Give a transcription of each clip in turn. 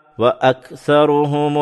واكثرهم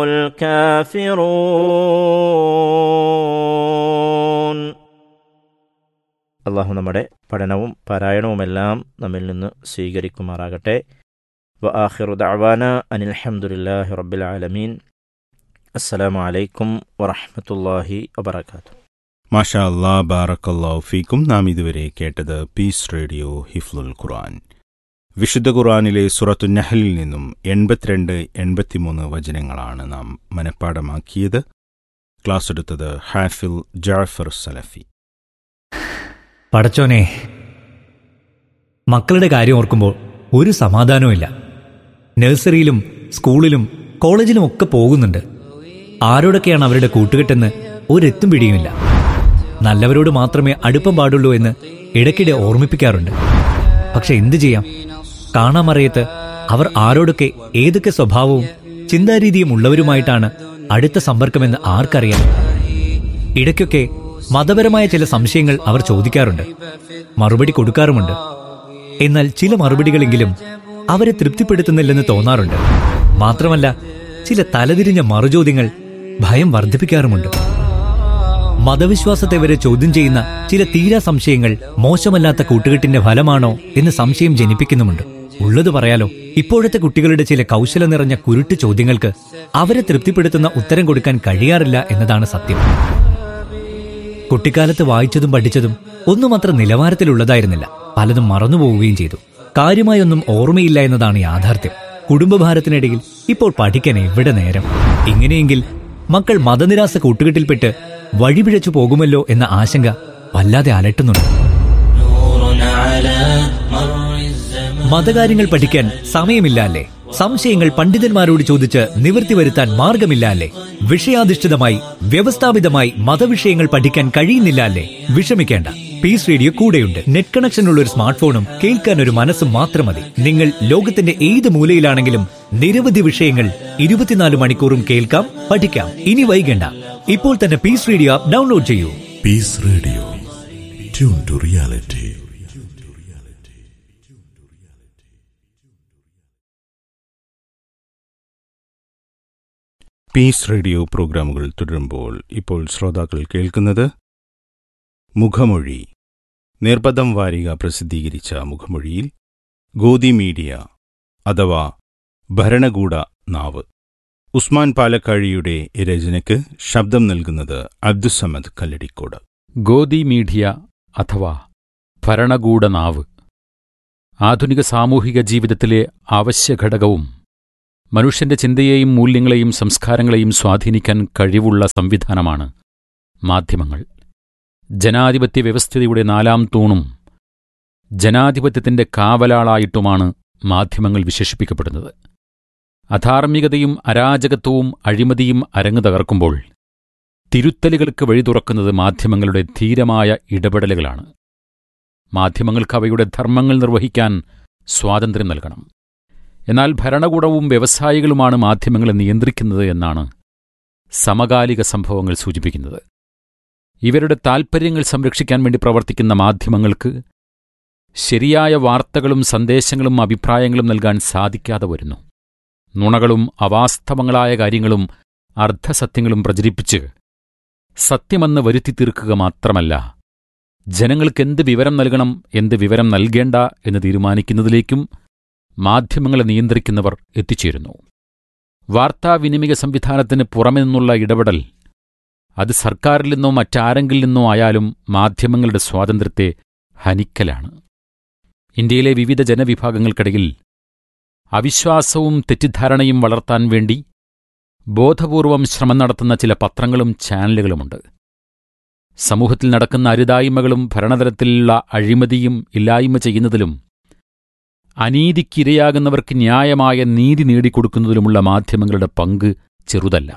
الكافرون അള്ളാഹു നമ്മുടെ പഠനവും പാരായണവുമെല്ലാം നമ്മിൽ നിന്ന് സ്വീകരിക്കുമാറാകട്ടെ വ ആഖിറു ദഅവാന അനിൽ ഹംദുലില്ലാഹി റബ്ബിൽ ആലമീൻ അസ്സലാമു അലൈക്കും വറഹ്മത്തുള്ളാഹി വബറകാതുഹു മാഷാ അല്ലാ ബാറക്കല്ലാഹു ഫീക്കും നാം ഇതുവരെ കേട്ടത് പീസ് റേഡിയോ ഹിഫ്ലുൽ ഖുർആൻ വിശുദ്ധ ഖുർആനിലെ സുറത്തു നഹലിൽ നിന്നും എൺപത്തിരണ്ട് എൺപത്തിമൂന്ന് വചനങ്ങളാണ് നാം മനഃപ്പാടമാക്കിയത് ക്ലാസ് എടുത്തത് ഹാഫിൽ ജാഫർ സലഫി പടച്ചോനെ മക്കളുടെ കാര്യം ഓർക്കുമ്പോൾ ഒരു സമാധാനവുമില്ല നഴ്സറിയിലും സ്കൂളിലും കോളേജിലും ഒക്കെ പോകുന്നുണ്ട് ആരോടൊക്കെയാണ് അവരുടെ കൂട്ടുകെട്ടെന്ന് ഒരെത്തും പിടിയുമില്ല നല്ലവരോട് മാത്രമേ അടുപ്പം പാടുള്ളൂ എന്ന് ഇടയ്ക്കിടെ ഓർമ്മിപ്പിക്കാറുണ്ട് പക്ഷെ എന്തു ചെയ്യാം കാണാമറിയത്ത് അവർ ആരോടൊക്കെ ഏതൊക്കെ സ്വഭാവവും ചിന്താരീതിയും ഉള്ളവരുമായിട്ടാണ് അടുത്ത സമ്പർക്കമെന്ന് ആർക്കറിയാം ഇടയ്ക്കൊക്കെ മതപരമായ ചില സംശയങ്ങൾ അവർ ചോദിക്കാറുണ്ട് മറുപടി കൊടുക്കാറുമുണ്ട് എന്നാൽ ചില മറുപടികളെങ്കിലും അവരെ തൃപ്തിപ്പെടുത്തുന്നില്ലെന്ന് തോന്നാറുണ്ട് മാത്രമല്ല ചില തലതിരിഞ്ഞ മറുചോദ്യങ്ങൾ ഭയം വർദ്ധിപ്പിക്കാറുമുണ്ട് മതവിശ്വാസത്തെ വരെ ചോദ്യം ചെയ്യുന്ന ചില തീരാ സംശയങ്ങൾ മോശമല്ലാത്ത കൂട്ടുകെട്ടിന്റെ ഫലമാണോ എന്ന് സംശയം ജനിപ്പിക്കുന്നുമുണ്ട് ഉള്ളത് പറയാലോ ഇപ്പോഴത്തെ കുട്ടികളുടെ ചില കൗശല നിറഞ്ഞ കുരുട്ട് ചോദ്യങ്ങൾക്ക് അവരെ തൃപ്തിപ്പെടുത്തുന്ന ഉത്തരം കൊടുക്കാൻ കഴിയാറില്ല എന്നതാണ് സത്യം കുട്ടിക്കാലത്ത് വായിച്ചതും പഠിച്ചതും ഒന്നും അത്ര നിലവാരത്തിലുള്ളതായിരുന്നില്ല പലതും മറന്നുപോവുകയും ചെയ്തു കാര്യമായൊന്നും ഓർമ്മയില്ല എന്നതാണ് യാഥാർത്ഥ്യം കുടുംബഭാരത്തിനിടയിൽ ഇപ്പോൾ പഠിക്കാൻ എവിടെ നേരം ഇങ്ങനെയെങ്കിൽ മക്കൾ മതനിരാസ കൂട്ടുകെട്ടിൽപ്പെട്ട് വഴിപിഴച്ചു പോകുമല്ലോ എന്ന ആശങ്ക വല്ലാതെ അലട്ടുന്നുണ്ട് മതകാര്യങ്ങൾ പഠിക്കാൻ സമയമില്ല അല്ലേ സംശയങ്ങൾ പണ്ഡിതന്മാരോട് ചോദിച്ച് നിവൃത്തി വരുത്താൻ മാർഗമില്ല അല്ലേ വിഷയാധിഷ്ഠിതമായി വ്യവസ്ഥാപിതമായി മതവിഷയങ്ങൾ പഠിക്കാൻ കഴിയുന്നില്ല അല്ലേ വിഷമിക്കേണ്ട പീസ് റേഡിയോ കൂടെയുണ്ട് നെറ്റ് കണക്ഷനുള്ള ഒരു സ്മാർട്ട് ഫോണും കേൾക്കാൻ ഒരു മനസ്സും മാത്രം മതി നിങ്ങൾ ലോകത്തിന്റെ ഏത് മൂലയിലാണെങ്കിലും നിരവധി വിഷയങ്ങൾ ഇരുപത്തിനാല് മണിക്കൂറും കേൾക്കാം പഠിക്കാം ഇനി വൈകണ്ട ഇപ്പോൾ തന്നെ പീസ് റേഡിയോ ആപ്പ് ഡൗൺലോഡ് ചെയ്യൂ Peace Radio. Tune to reality. Peace Radio പ്രോഗ്രാമുകൾ തുടരുമ്പോൾ ഇപ്പോൾ ശ്രോതാക്കൾ കേൾക്കുന്നത് മുഖമൊഴി നിർബന്ധം വാരിക പ്രസിദ്ധീകരിച്ച മുഖമൊഴിയിൽ ഗോദി മീഡിയ അഥവാ ഭരണകൂട നാവ് ഉസ്മാൻ പാലക്കാഴിയുടെ രചനയ്ക്ക് ശബ്ദം നൽകുന്നത് അബ്ദുസമദ് കല്ലടിക്കോട് ഗോദി മീഡിയ അഥവാ ഭരണകൂടനാവ് ആധുനിക സാമൂഹിക ജീവിതത്തിലെ അവശ്യഘടകവും മനുഷ്യന്റെ ചിന്തയെയും മൂല്യങ്ങളെയും സംസ്കാരങ്ങളെയും സ്വാധീനിക്കാൻ കഴിവുള്ള സംവിധാനമാണ് മാധ്യമങ്ങൾ ജനാധിപത്യ വ്യവസ്ഥിതിയുടെ നാലാം തൂണും ജനാധിപത്യത്തിന്റെ കാവലാളായിട്ടുമാണ് മാധ്യമങ്ങൾ വിശേഷിപ്പിക്കപ്പെടുന്നത് അധാർമികതയും അരാജകത്വവും അഴിമതിയും അരങ്ങു തകർക്കുമ്പോൾ തിരുത്തലുകൾക്ക് വഴി തുറക്കുന്നത് മാധ്യമങ്ങളുടെ ധീരമായ ഇടപെടലുകളാണ് മാധ്യമങ്ങൾക്ക് അവയുടെ ധർമ്മങ്ങൾ നിർവഹിക്കാൻ സ്വാതന്ത്ര്യം നൽകണം എന്നാൽ ഭരണകൂടവും വ്യവസായികളുമാണ് മാധ്യമങ്ങളെ നിയന്ത്രിക്കുന്നത് എന്നാണ് സമകാലിക സംഭവങ്ങൾ സൂചിപ്പിക്കുന്നത് ഇവരുടെ താൽപ്പര്യങ്ങൾ സംരക്ഷിക്കാൻ വേണ്ടി പ്രവർത്തിക്കുന്ന മാധ്യമങ്ങൾക്ക് ശരിയായ വാർത്തകളും സന്ദേശങ്ങളും അഭിപ്രായങ്ങളും നൽകാൻ സാധിക്കാതെ വരുന്നു നുണകളും അവാസ്തവങ്ങളായ കാര്യങ്ങളും അർദ്ധസത്യങ്ങളും പ്രചരിപ്പിച്ച് സത്യമെന്ന് വരുത്തി തീർക്കുക മാത്രമല്ല ജനങ്ങൾക്ക് എന്ത് വിവരം നൽകണം എന്ത് വിവരം നൽകേണ്ട എന്ന് തീരുമാനിക്കുന്നതിലേക്കും മാധ്യമങ്ങളെ നിയന്ത്രിക്കുന്നവർ എത്തിച്ചേരുന്നു വാർത്താവിനിമയ സംവിധാനത്തിന് പുറമെ നിന്നുള്ള ഇടപെടൽ അത് സർക്കാരിൽ നിന്നോ മറ്റാരെങ്കിൽ നിന്നോ ആയാലും മാധ്യമങ്ങളുടെ സ്വാതന്ത്ര്യത്തെ ഹനിക്കലാണ് ഇന്ത്യയിലെ വിവിധ ജനവിഭാഗങ്ങൾക്കിടയിൽ അവിശ്വാസവും തെറ്റിദ്ധാരണയും വളർത്താൻ വേണ്ടി ബോധപൂർവം ശ്രമം നടത്തുന്ന ചില പത്രങ്ങളും ചാനലുകളുമുണ്ട് സമൂഹത്തിൽ നടക്കുന്ന അരുതായ്മകളും ഭരണതലത്തിലുള്ള അഴിമതിയും ഇല്ലായ്മ ചെയ്യുന്നതിലും അനീതിക്കിരയാകുന്നവർക്ക് ന്യായമായ നീതി നേടിക്കൊടുക്കുന്നതിലുമുള്ള മാധ്യമങ്ങളുടെ പങ്ക് ചെറുതല്ല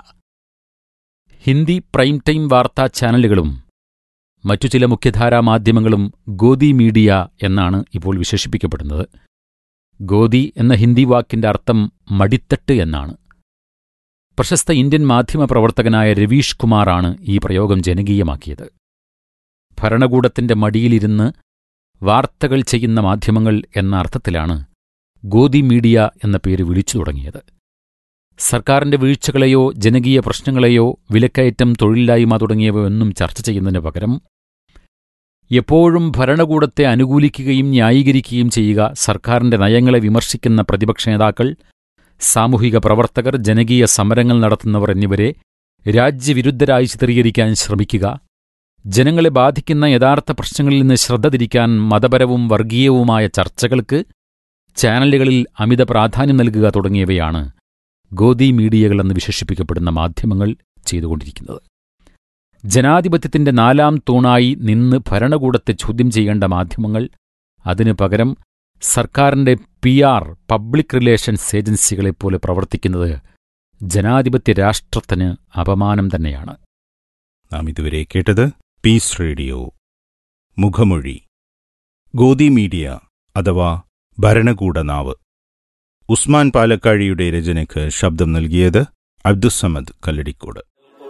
ഹിന്ദി പ്രൈം ടൈം വാർത്താ ചാനലുകളും മറ്റു ചില മുഖ്യധാരാ മാധ്യമങ്ങളും ഗോദി മീഡിയ എന്നാണ് ഇപ്പോൾ വിശേഷിപ്പിക്കപ്പെടുന്നത് ഗോദി എന്ന ഹിന്ദി വാക്കിന്റെ അർത്ഥം മടിത്തട്ട് എന്നാണ് പ്രശസ്ത ഇന്ത്യൻ മാധ്യമ പ്രവർത്തകനായ രവീഷ് കുമാറാണ് ഈ പ്രയോഗം ജനകീയമാക്കിയത് ഭരണകൂടത്തിന്റെ മടിയിലിരുന്ന് വാർത്തകൾ ചെയ്യുന്ന മാധ്യമങ്ങൾ എന്ന അർത്ഥത്തിലാണ് ഗോദി മീഡിയ എന്ന പേര് വിളിച്ചു തുടങ്ങിയത് സർക്കാരിന്റെ വീഴ്ചകളെയോ ജനകീയ പ്രശ്നങ്ങളെയോ വിലക്കയറ്റം തൊഴിലില്ലായ്മ തുടങ്ങിയവയൊന്നും ചർച്ച ചെയ്യുന്നതിന് പകരം എപ്പോഴും ഭരണകൂടത്തെ അനുകൂലിക്കുകയും ന്യായീകരിക്കുകയും ചെയ്യുക സർക്കാരിന്റെ നയങ്ങളെ വിമർശിക്കുന്ന പ്രതിപക്ഷ നേതാക്കൾ സാമൂഹിക പ്രവർത്തകർ ജനകീയ സമരങ്ങൾ നടത്തുന്നവർ എന്നിവരെ രാജ്യവിരുദ്ധരായി ചിത്രീകരിക്കാൻ ശ്രമിക്കുക ജനങ്ങളെ ബാധിക്കുന്ന യഥാർത്ഥ പ്രശ്നങ്ങളിൽ നിന്ന് ശ്രദ്ധ തിരിക്കാൻ മതപരവും വർഗീയവുമായ ചർച്ചകൾക്ക് ചാനലുകളിൽ അമിത പ്രാധാന്യം നൽകുക തുടങ്ങിയവയാണ് ഗോദി മീഡിയകളെന്ന് വിശേഷിപ്പിക്കപ്പെടുന്ന മാധ്യമങ്ങൾ ചെയ്തുകൊണ്ടിരിക്കുന്നത് ജനാധിപത്യത്തിന്റെ നാലാം തൂണായി നിന്ന് ഭരണകൂടത്തെ ചോദ്യം ചെയ്യേണ്ട മാധ്യമങ്ങൾ അതിനു പകരം സർക്കാരിന്റെ പി ആർ പബ്ലിക് റിലേഷൻസ് ഏജൻസികളെപ്പോലെ പ്രവർത്തിക്കുന്നത് ജനാധിപത്യ രാഷ്ട്രത്തിന് അപമാനം തന്നെയാണ് നാം ഇതുവരെ കേട്ടത് പീസ് റേഡിയോ മുഖമൊഴി ഗോദി മീഡിയ അഥവാ ഭരണകൂട നാവ് ഉസ്മാൻ പാലക്കാഴിയുടെ രചനയ്ക്ക് ശബ്ദം നൽകിയത് അബ്ദുസമദ് കല്ലടിക്കോട്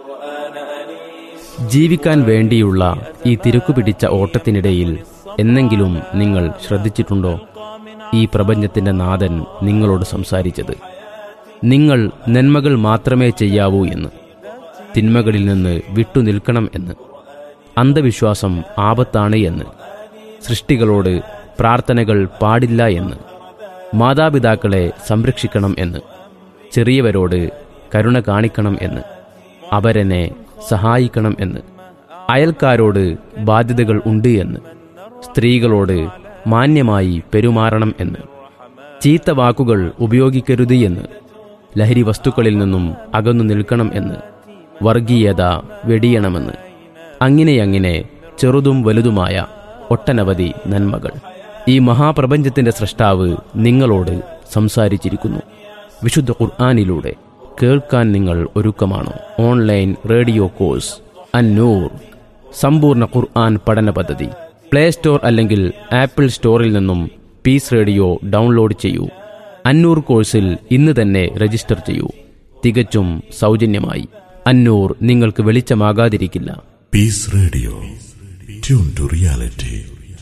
ജീവിക്കാൻ വേണ്ടിയുള്ള ഈ തിരക്കുപിടിച്ച ഓട്ടത്തിനിടയിൽ എന്നെങ്കിലും നിങ്ങൾ ശ്രദ്ധിച്ചിട്ടുണ്ടോ ഈ പ്രപഞ്ചത്തിന്റെ നാഥൻ നിങ്ങളോട് സംസാരിച്ചത് നിങ്ങൾ നന്മകൾ മാത്രമേ ചെയ്യാവൂ എന്ന് തിന്മകളിൽ നിന്ന് വിട്ടുനിൽക്കണം എന്ന് അന്ധവിശ്വാസം ആപത്താണ് എന്ന് സൃഷ്ടികളോട് പ്രാർത്ഥനകൾ പാടില്ല എന്ന് മാതാപിതാക്കളെ സംരക്ഷിക്കണം എന്ന് ചെറിയവരോട് കരുണ കാണിക്കണം എന്ന് അവരെന്നെ സഹായിക്കണം എന്ന് അയൽക്കാരോട് ബാധ്യതകൾ ഉണ്ട് എന്ന് സ്ത്രീകളോട് മാന്യമായി പെരുമാറണം എന്ന് ചീത്ത വാക്കുകൾ ഉപയോഗിക്കരുത് എന്ന് ലഹരി വസ്തുക്കളിൽ നിന്നും അകന്നു നിൽക്കണം എന്ന് വർഗീയത വെടിയണമെന്ന് അങ്ങനെയങ്ങനെ ചെറുതും വലുതുമായ ഒട്ടനവധി നന്മകൾ ഈ മഹാപ്രപഞ്ചത്തിന്റെ സൃഷ്ടാവ് നിങ്ങളോട് സംസാരിച്ചിരിക്കുന്നു വിശുദ്ധ ഖുർആാനിലൂടെ കേൾക്കാൻ നിങ്ങൾ ഒരുക്കമാണോ ഓൺലൈൻ റേഡിയോ കോഴ്സ് അന്നൂർ സമ്പൂർണ്ണ ഖുർആൻ പഠന പദ്ധതി പ്ലേ സ്റ്റോർ അല്ലെങ്കിൽ ആപ്പിൾ സ്റ്റോറിൽ നിന്നും പീസ് റേഡിയോ ഡൗൺലോഡ് ചെയ്യൂ അന്നൂർ കോഴ്സിൽ ഇന്ന് തന്നെ രജിസ്റ്റർ ചെയ്യൂ തികച്ചും സൗജന്യമായി അന്നൂർ നിങ്ങൾക്ക് വെളിച്ചമാകാതിരിക്കില്ല Peace Radio. Tune to reality.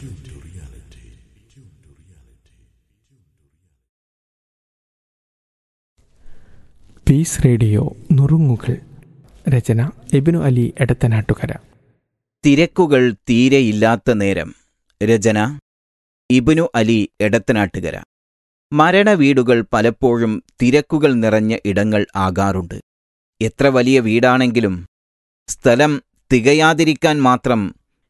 Peace Radio നുറുങ്ങുകൾ രചന എബിനു അലി എടത്തനാട്ടുകര തിരക്കുകൾ തീരെയില്ലാത്ത നേരം രചന ഇബിനു അലി എടത്തനാട്ടുകര മരണവീടുകൾ പലപ്പോഴും തിരക്കുകൾ നിറഞ്ഞ ഇടങ്ങൾ ആകാറുണ്ട് എത്ര വലിയ വീടാണെങ്കിലും സ്ഥലം തികയാതിരിക്കാൻ മാത്രം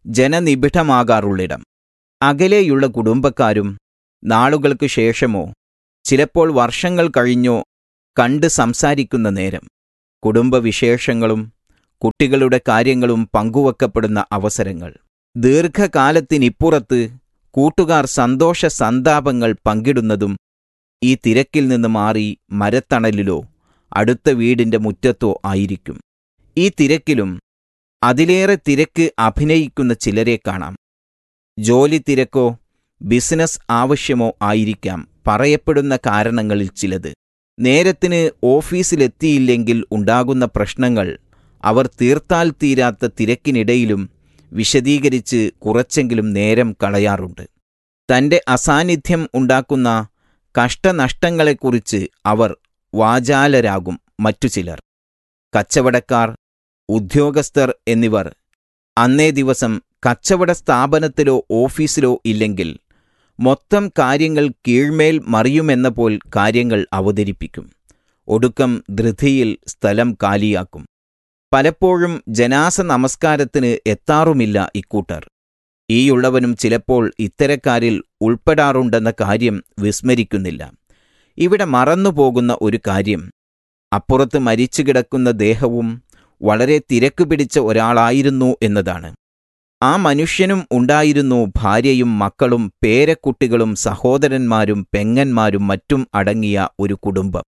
ജനനിബിഡമാകാറുള്ളിടം അകലെയുള്ള കുടുംബക്കാരും നാളുകൾക്ക് ശേഷമോ ചിലപ്പോൾ വർഷങ്ങൾ കഴിഞ്ഞോ കണ്ട് സംസാരിക്കുന്ന നേരം കുടുംബവിശേഷങ്ങളും കുട്ടികളുടെ കാര്യങ്ങളും പങ്കുവെക്കപ്പെടുന്ന അവസരങ്ങൾ ദീർഘകാലത്തിനിപ്പുറത്ത് കൂട്ടുകാർ സന്തോഷ സന്താപങ്ങൾ പങ്കിടുന്നതും ഈ തിരക്കിൽ നിന്ന് മാറി മരത്തണലിലോ അടുത്ത വീടിന്റെ മുറ്റത്തോ ആയിരിക്കും ഈ തിരക്കിലും അതിലേറെ തിരക്ക് അഭിനയിക്കുന്ന ചിലരെ കാണാം ജോലി തിരക്കോ ബിസിനസ് ആവശ്യമോ ആയിരിക്കാം പറയപ്പെടുന്ന കാരണങ്ങളിൽ ചിലത് നേരത്തിന് ഓഫീസിലെത്തിയില്ലെങ്കിൽ ഉണ്ടാകുന്ന പ്രശ്നങ്ങൾ അവർ തീർത്താൽ തീരാത്ത തിരക്കിനിടയിലും വിശദീകരിച്ച് കുറച്ചെങ്കിലും നേരം കളയാറുണ്ട് തന്റെ അസാന്നിധ്യം ഉണ്ടാക്കുന്ന കഷ്ടനഷ്ടങ്ങളെക്കുറിച്ച് അവർ വാചാലരാകും മറ്റു ചിലർ കച്ചവടക്കാർ ഉദ്യോഗസ്ഥർ എന്നിവർ അന്നേ ദിവസം കച്ചവട സ്ഥാപനത്തിലോ ഓഫീസിലോ ഇല്ലെങ്കിൽ മൊത്തം കാര്യങ്ങൾ കീഴ്മേൽ മറിയുമെന്ന പോൽ കാര്യങ്ങൾ അവതരിപ്പിക്കും ഒടുക്കം ധൃതിയിൽ സ്ഥലം കാലിയാക്കും പലപ്പോഴും ജനാസ നമസ്കാരത്തിന് എത്താറുമില്ല ഇക്കൂട്ടർ ഈയുള്ളവനും ചിലപ്പോൾ ഇത്തരക്കാരിൽ ഉൾപ്പെടാറുണ്ടെന്ന കാര്യം വിസ്മരിക്കുന്നില്ല ഇവിടെ മറന്നുപോകുന്ന ഒരു കാര്യം അപ്പുറത്ത് മരിച്ചു കിടക്കുന്ന ദേഹവും വളരെ തിരക്ക് പിടിച്ച ഒരാളായിരുന്നു എന്നതാണ് ആ മനുഷ്യനും ഉണ്ടായിരുന്നു ഭാര്യയും മക്കളും പേരക്കുട്ടികളും സഹോദരന്മാരും പെങ്ങന്മാരും മറ്റും അടങ്ങിയ ഒരു കുടുംബം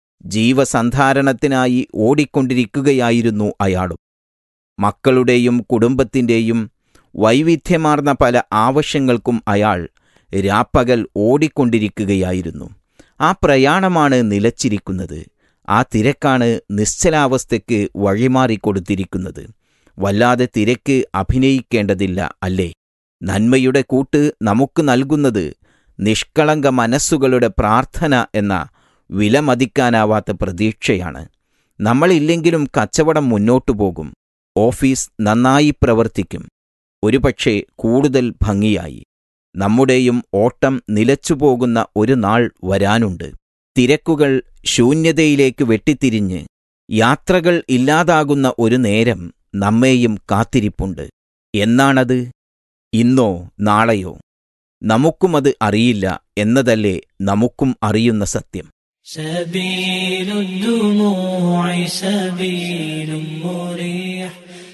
ജീവസന്ധാരണത്തിനായി ഓടിക്കൊണ്ടിരിക്കുകയായിരുന്നു അയാളും മക്കളുടെയും കുടുംബത്തിൻ്റെയും വൈവിധ്യമാർന്ന പല ആവശ്യങ്ങൾക്കും അയാൾ രാപ്പകൽ ഓടിക്കൊണ്ടിരിക്കുകയായിരുന്നു ആ പ്രയാണമാണ് നിലച്ചിരിക്കുന്നത് ആ തിരക്കാണ് നിശ്ചലാവസ്ഥയ്ക്ക് വഴിമാറിക്കൊടുത്തിരിക്കുന്നത് വല്ലാതെ തിരക്ക് അഭിനയിക്കേണ്ടതില്ല അല്ലേ നന്മയുടെ കൂട്ട് നമുക്ക് നൽകുന്നത് നിഷ്കളങ്ക മനസ്സുകളുടെ പ്രാർത്ഥന എന്ന വിലമതിക്കാനാവാത്ത പ്രതീക്ഷയാണ് നമ്മളില്ലെങ്കിലും കച്ചവടം മുന്നോട്ടു പോകും ഓഫീസ് നന്നായി പ്രവർത്തിക്കും ഒരുപക്ഷെ കൂടുതൽ ഭംഗിയായി നമ്മുടെയും ഓട്ടം നിലച്ചുപോകുന്ന ഒരു നാൾ വരാനുണ്ട് തിരക്കുകൾ ശൂന്യതയിലേക്ക് വെട്ടിത്തിരിഞ്ഞ് യാത്രകൾ ഇല്ലാതാകുന്ന ഒരു നേരം നമ്മെയും കാത്തിരിപ്പുണ്ട് എന്നാണത് ഇന്നോ നാളെയോ നമുക്കുമത് അറിയില്ല എന്നതല്ലേ നമുക്കും അറിയുന്ന സത്യം سبيل الدموع سبيل مريح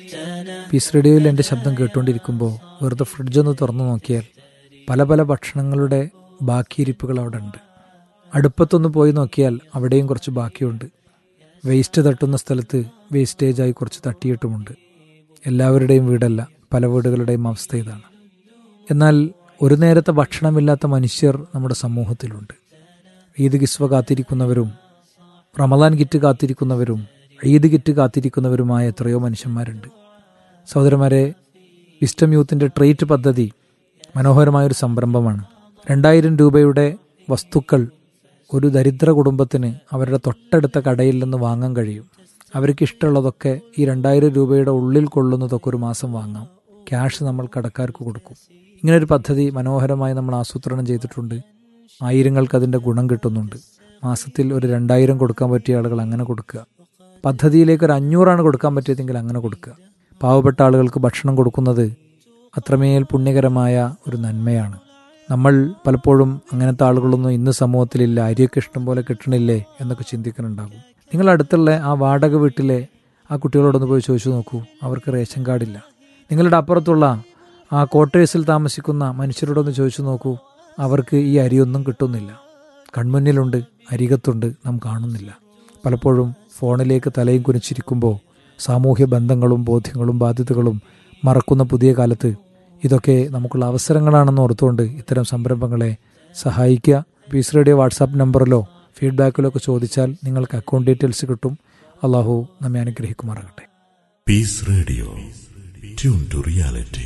പീസ് റേഡിയോയിൽ എൻ്റെ ശബ്ദം കേട്ടുകൊണ്ടിരിക്കുമ്പോൾ വെറുതെ ഫ്രിഡ്ജൊന്ന് തുറന്നു നോക്കിയാൽ പല പല ഭക്ഷണങ്ങളുടെ ബാക്കിയിരിപ്പുകൾ അവിടെ ഉണ്ട് അടുപ്പത്തൊന്ന് പോയി നോക്കിയാൽ അവിടെയും കുറച്ച് ബാക്കിയുണ്ട് വേസ്റ്റ് തട്ടുന്ന സ്ഥലത്ത് വേസ്റ്റേജായി കുറച്ച് തട്ടിയിട്ടുമുണ്ട് എല്ലാവരുടെയും വീടല്ല പല വീടുകളുടെയും അവസ്ഥ ഇതാണ് എന്നാൽ ഒരു നേരത്തെ ഭക്ഷണമില്ലാത്ത മനുഷ്യർ നമ്മുടെ സമൂഹത്തിലുണ്ട് ഈദ് കിസ്വ കാത്തിരിക്കുന്നവരും റമദാൻ കിറ്റ് കാത്തിരിക്കുന്നവരും ഈദ് കിറ്റ് കാത്തിരിക്കുന്നവരുമായ എത്രയോ മനുഷ്യന്മാരുണ്ട് സഹോദരന്മാരെ വിസ്റ്റം യൂത്തിൻ്റെ ട്രേറ്റ് പദ്ധതി മനോഹരമായൊരു സംരംഭമാണ് രണ്ടായിരം രൂപയുടെ വസ്തുക്കൾ ഒരു ദരിദ്ര കുടുംബത്തിന് അവരുടെ തൊട്ടടുത്ത കടയിൽ നിന്ന് വാങ്ങാൻ കഴിയും അവർക്ക് ഇഷ്ടമുള്ളതൊക്കെ ഈ രണ്ടായിരം രൂപയുടെ ഉള്ളിൽ കൊള്ളുന്നതൊക്കെ ഒരു മാസം വാങ്ങാം ക്യാഷ് നമ്മൾ കടക്കാർക്ക് കൊടുക്കും ഇങ്ങനൊരു പദ്ധതി മനോഹരമായി നമ്മൾ ആസൂത്രണം ചെയ്തിട്ടുണ്ട് ആയിരങ്ങൾക്ക് അതിൻ്റെ ഗുണം കിട്ടുന്നുണ്ട് മാസത്തിൽ ഒരു രണ്ടായിരം കൊടുക്കാൻ പറ്റിയ ആളുകൾ അങ്ങനെ കൊടുക്കുക പദ്ധതിയിലേക്ക് ഒരു അഞ്ഞൂറാണ് കൊടുക്കാൻ പറ്റിയതെങ്കിൽ അങ്ങനെ കൊടുക്കുക പാവപ്പെട്ട ആളുകൾക്ക് ഭക്ഷണം കൊടുക്കുന്നത് അത്രമേൽ പുണ്യകരമായ ഒരു നന്മയാണ് നമ്മൾ പലപ്പോഴും അങ്ങനത്തെ ആളുകളൊന്നും ഇന്ന് സമൂഹത്തിലില്ല അരിയൊക്കെ ഇഷ്ടം പോലെ കിട്ടണില്ലേ എന്നൊക്കെ ചിന്തിക്കുന്നുണ്ടാകും നിങ്ങൾ അടുത്തുള്ള ആ വാടക വീട്ടിലെ ആ കുട്ടികളോടൊന്ന് പോയി ചോദിച്ചു നോക്കൂ അവർക്ക് റേഷൻ കാർഡില്ല നിങ്ങളുടെ അപ്പുറത്തുള്ള ആ ക്വാർട്ടേഴ്സിൽ താമസിക്കുന്ന മനുഷ്യരോടൊന്ന് ചോദിച്ചു നോക്കൂ അവർക്ക് ഈ അരിയൊന്നും കിട്ടുന്നില്ല കൺമുന്നിലുണ്ട് അരികത്തുണ്ട് നാം കാണുന്നില്ല പലപ്പോഴും ഫോണിലേക്ക് തലയും കുനിച്ചിരിക്കുമ്പോൾ സാമൂഹ്യ ബന്ധങ്ങളും ബോധ്യങ്ങളും ബാധ്യതകളും മറക്കുന്ന പുതിയ കാലത്ത് ഇതൊക്കെ നമുക്കുള്ള അവസരങ്ങളാണെന്ന് ഓർത്തുകൊണ്ട് ഇത്തരം സംരംഭങ്ങളെ സഹായിക്കുക പീസ് റേഡിയോ വാട്സാപ്പ് നമ്പറിലോ ഫീഡ്ബാക്കിലോ ഒക്കെ ചോദിച്ചാൽ നിങ്ങൾക്ക് അക്കൗണ്ട് ഡീറ്റെയിൽസ് കിട്ടും അള്ളാഹു നമ്മെ അനുഗ്രഹിക്കുമാറാകട്ടെ Peace Radio. Tune to reality.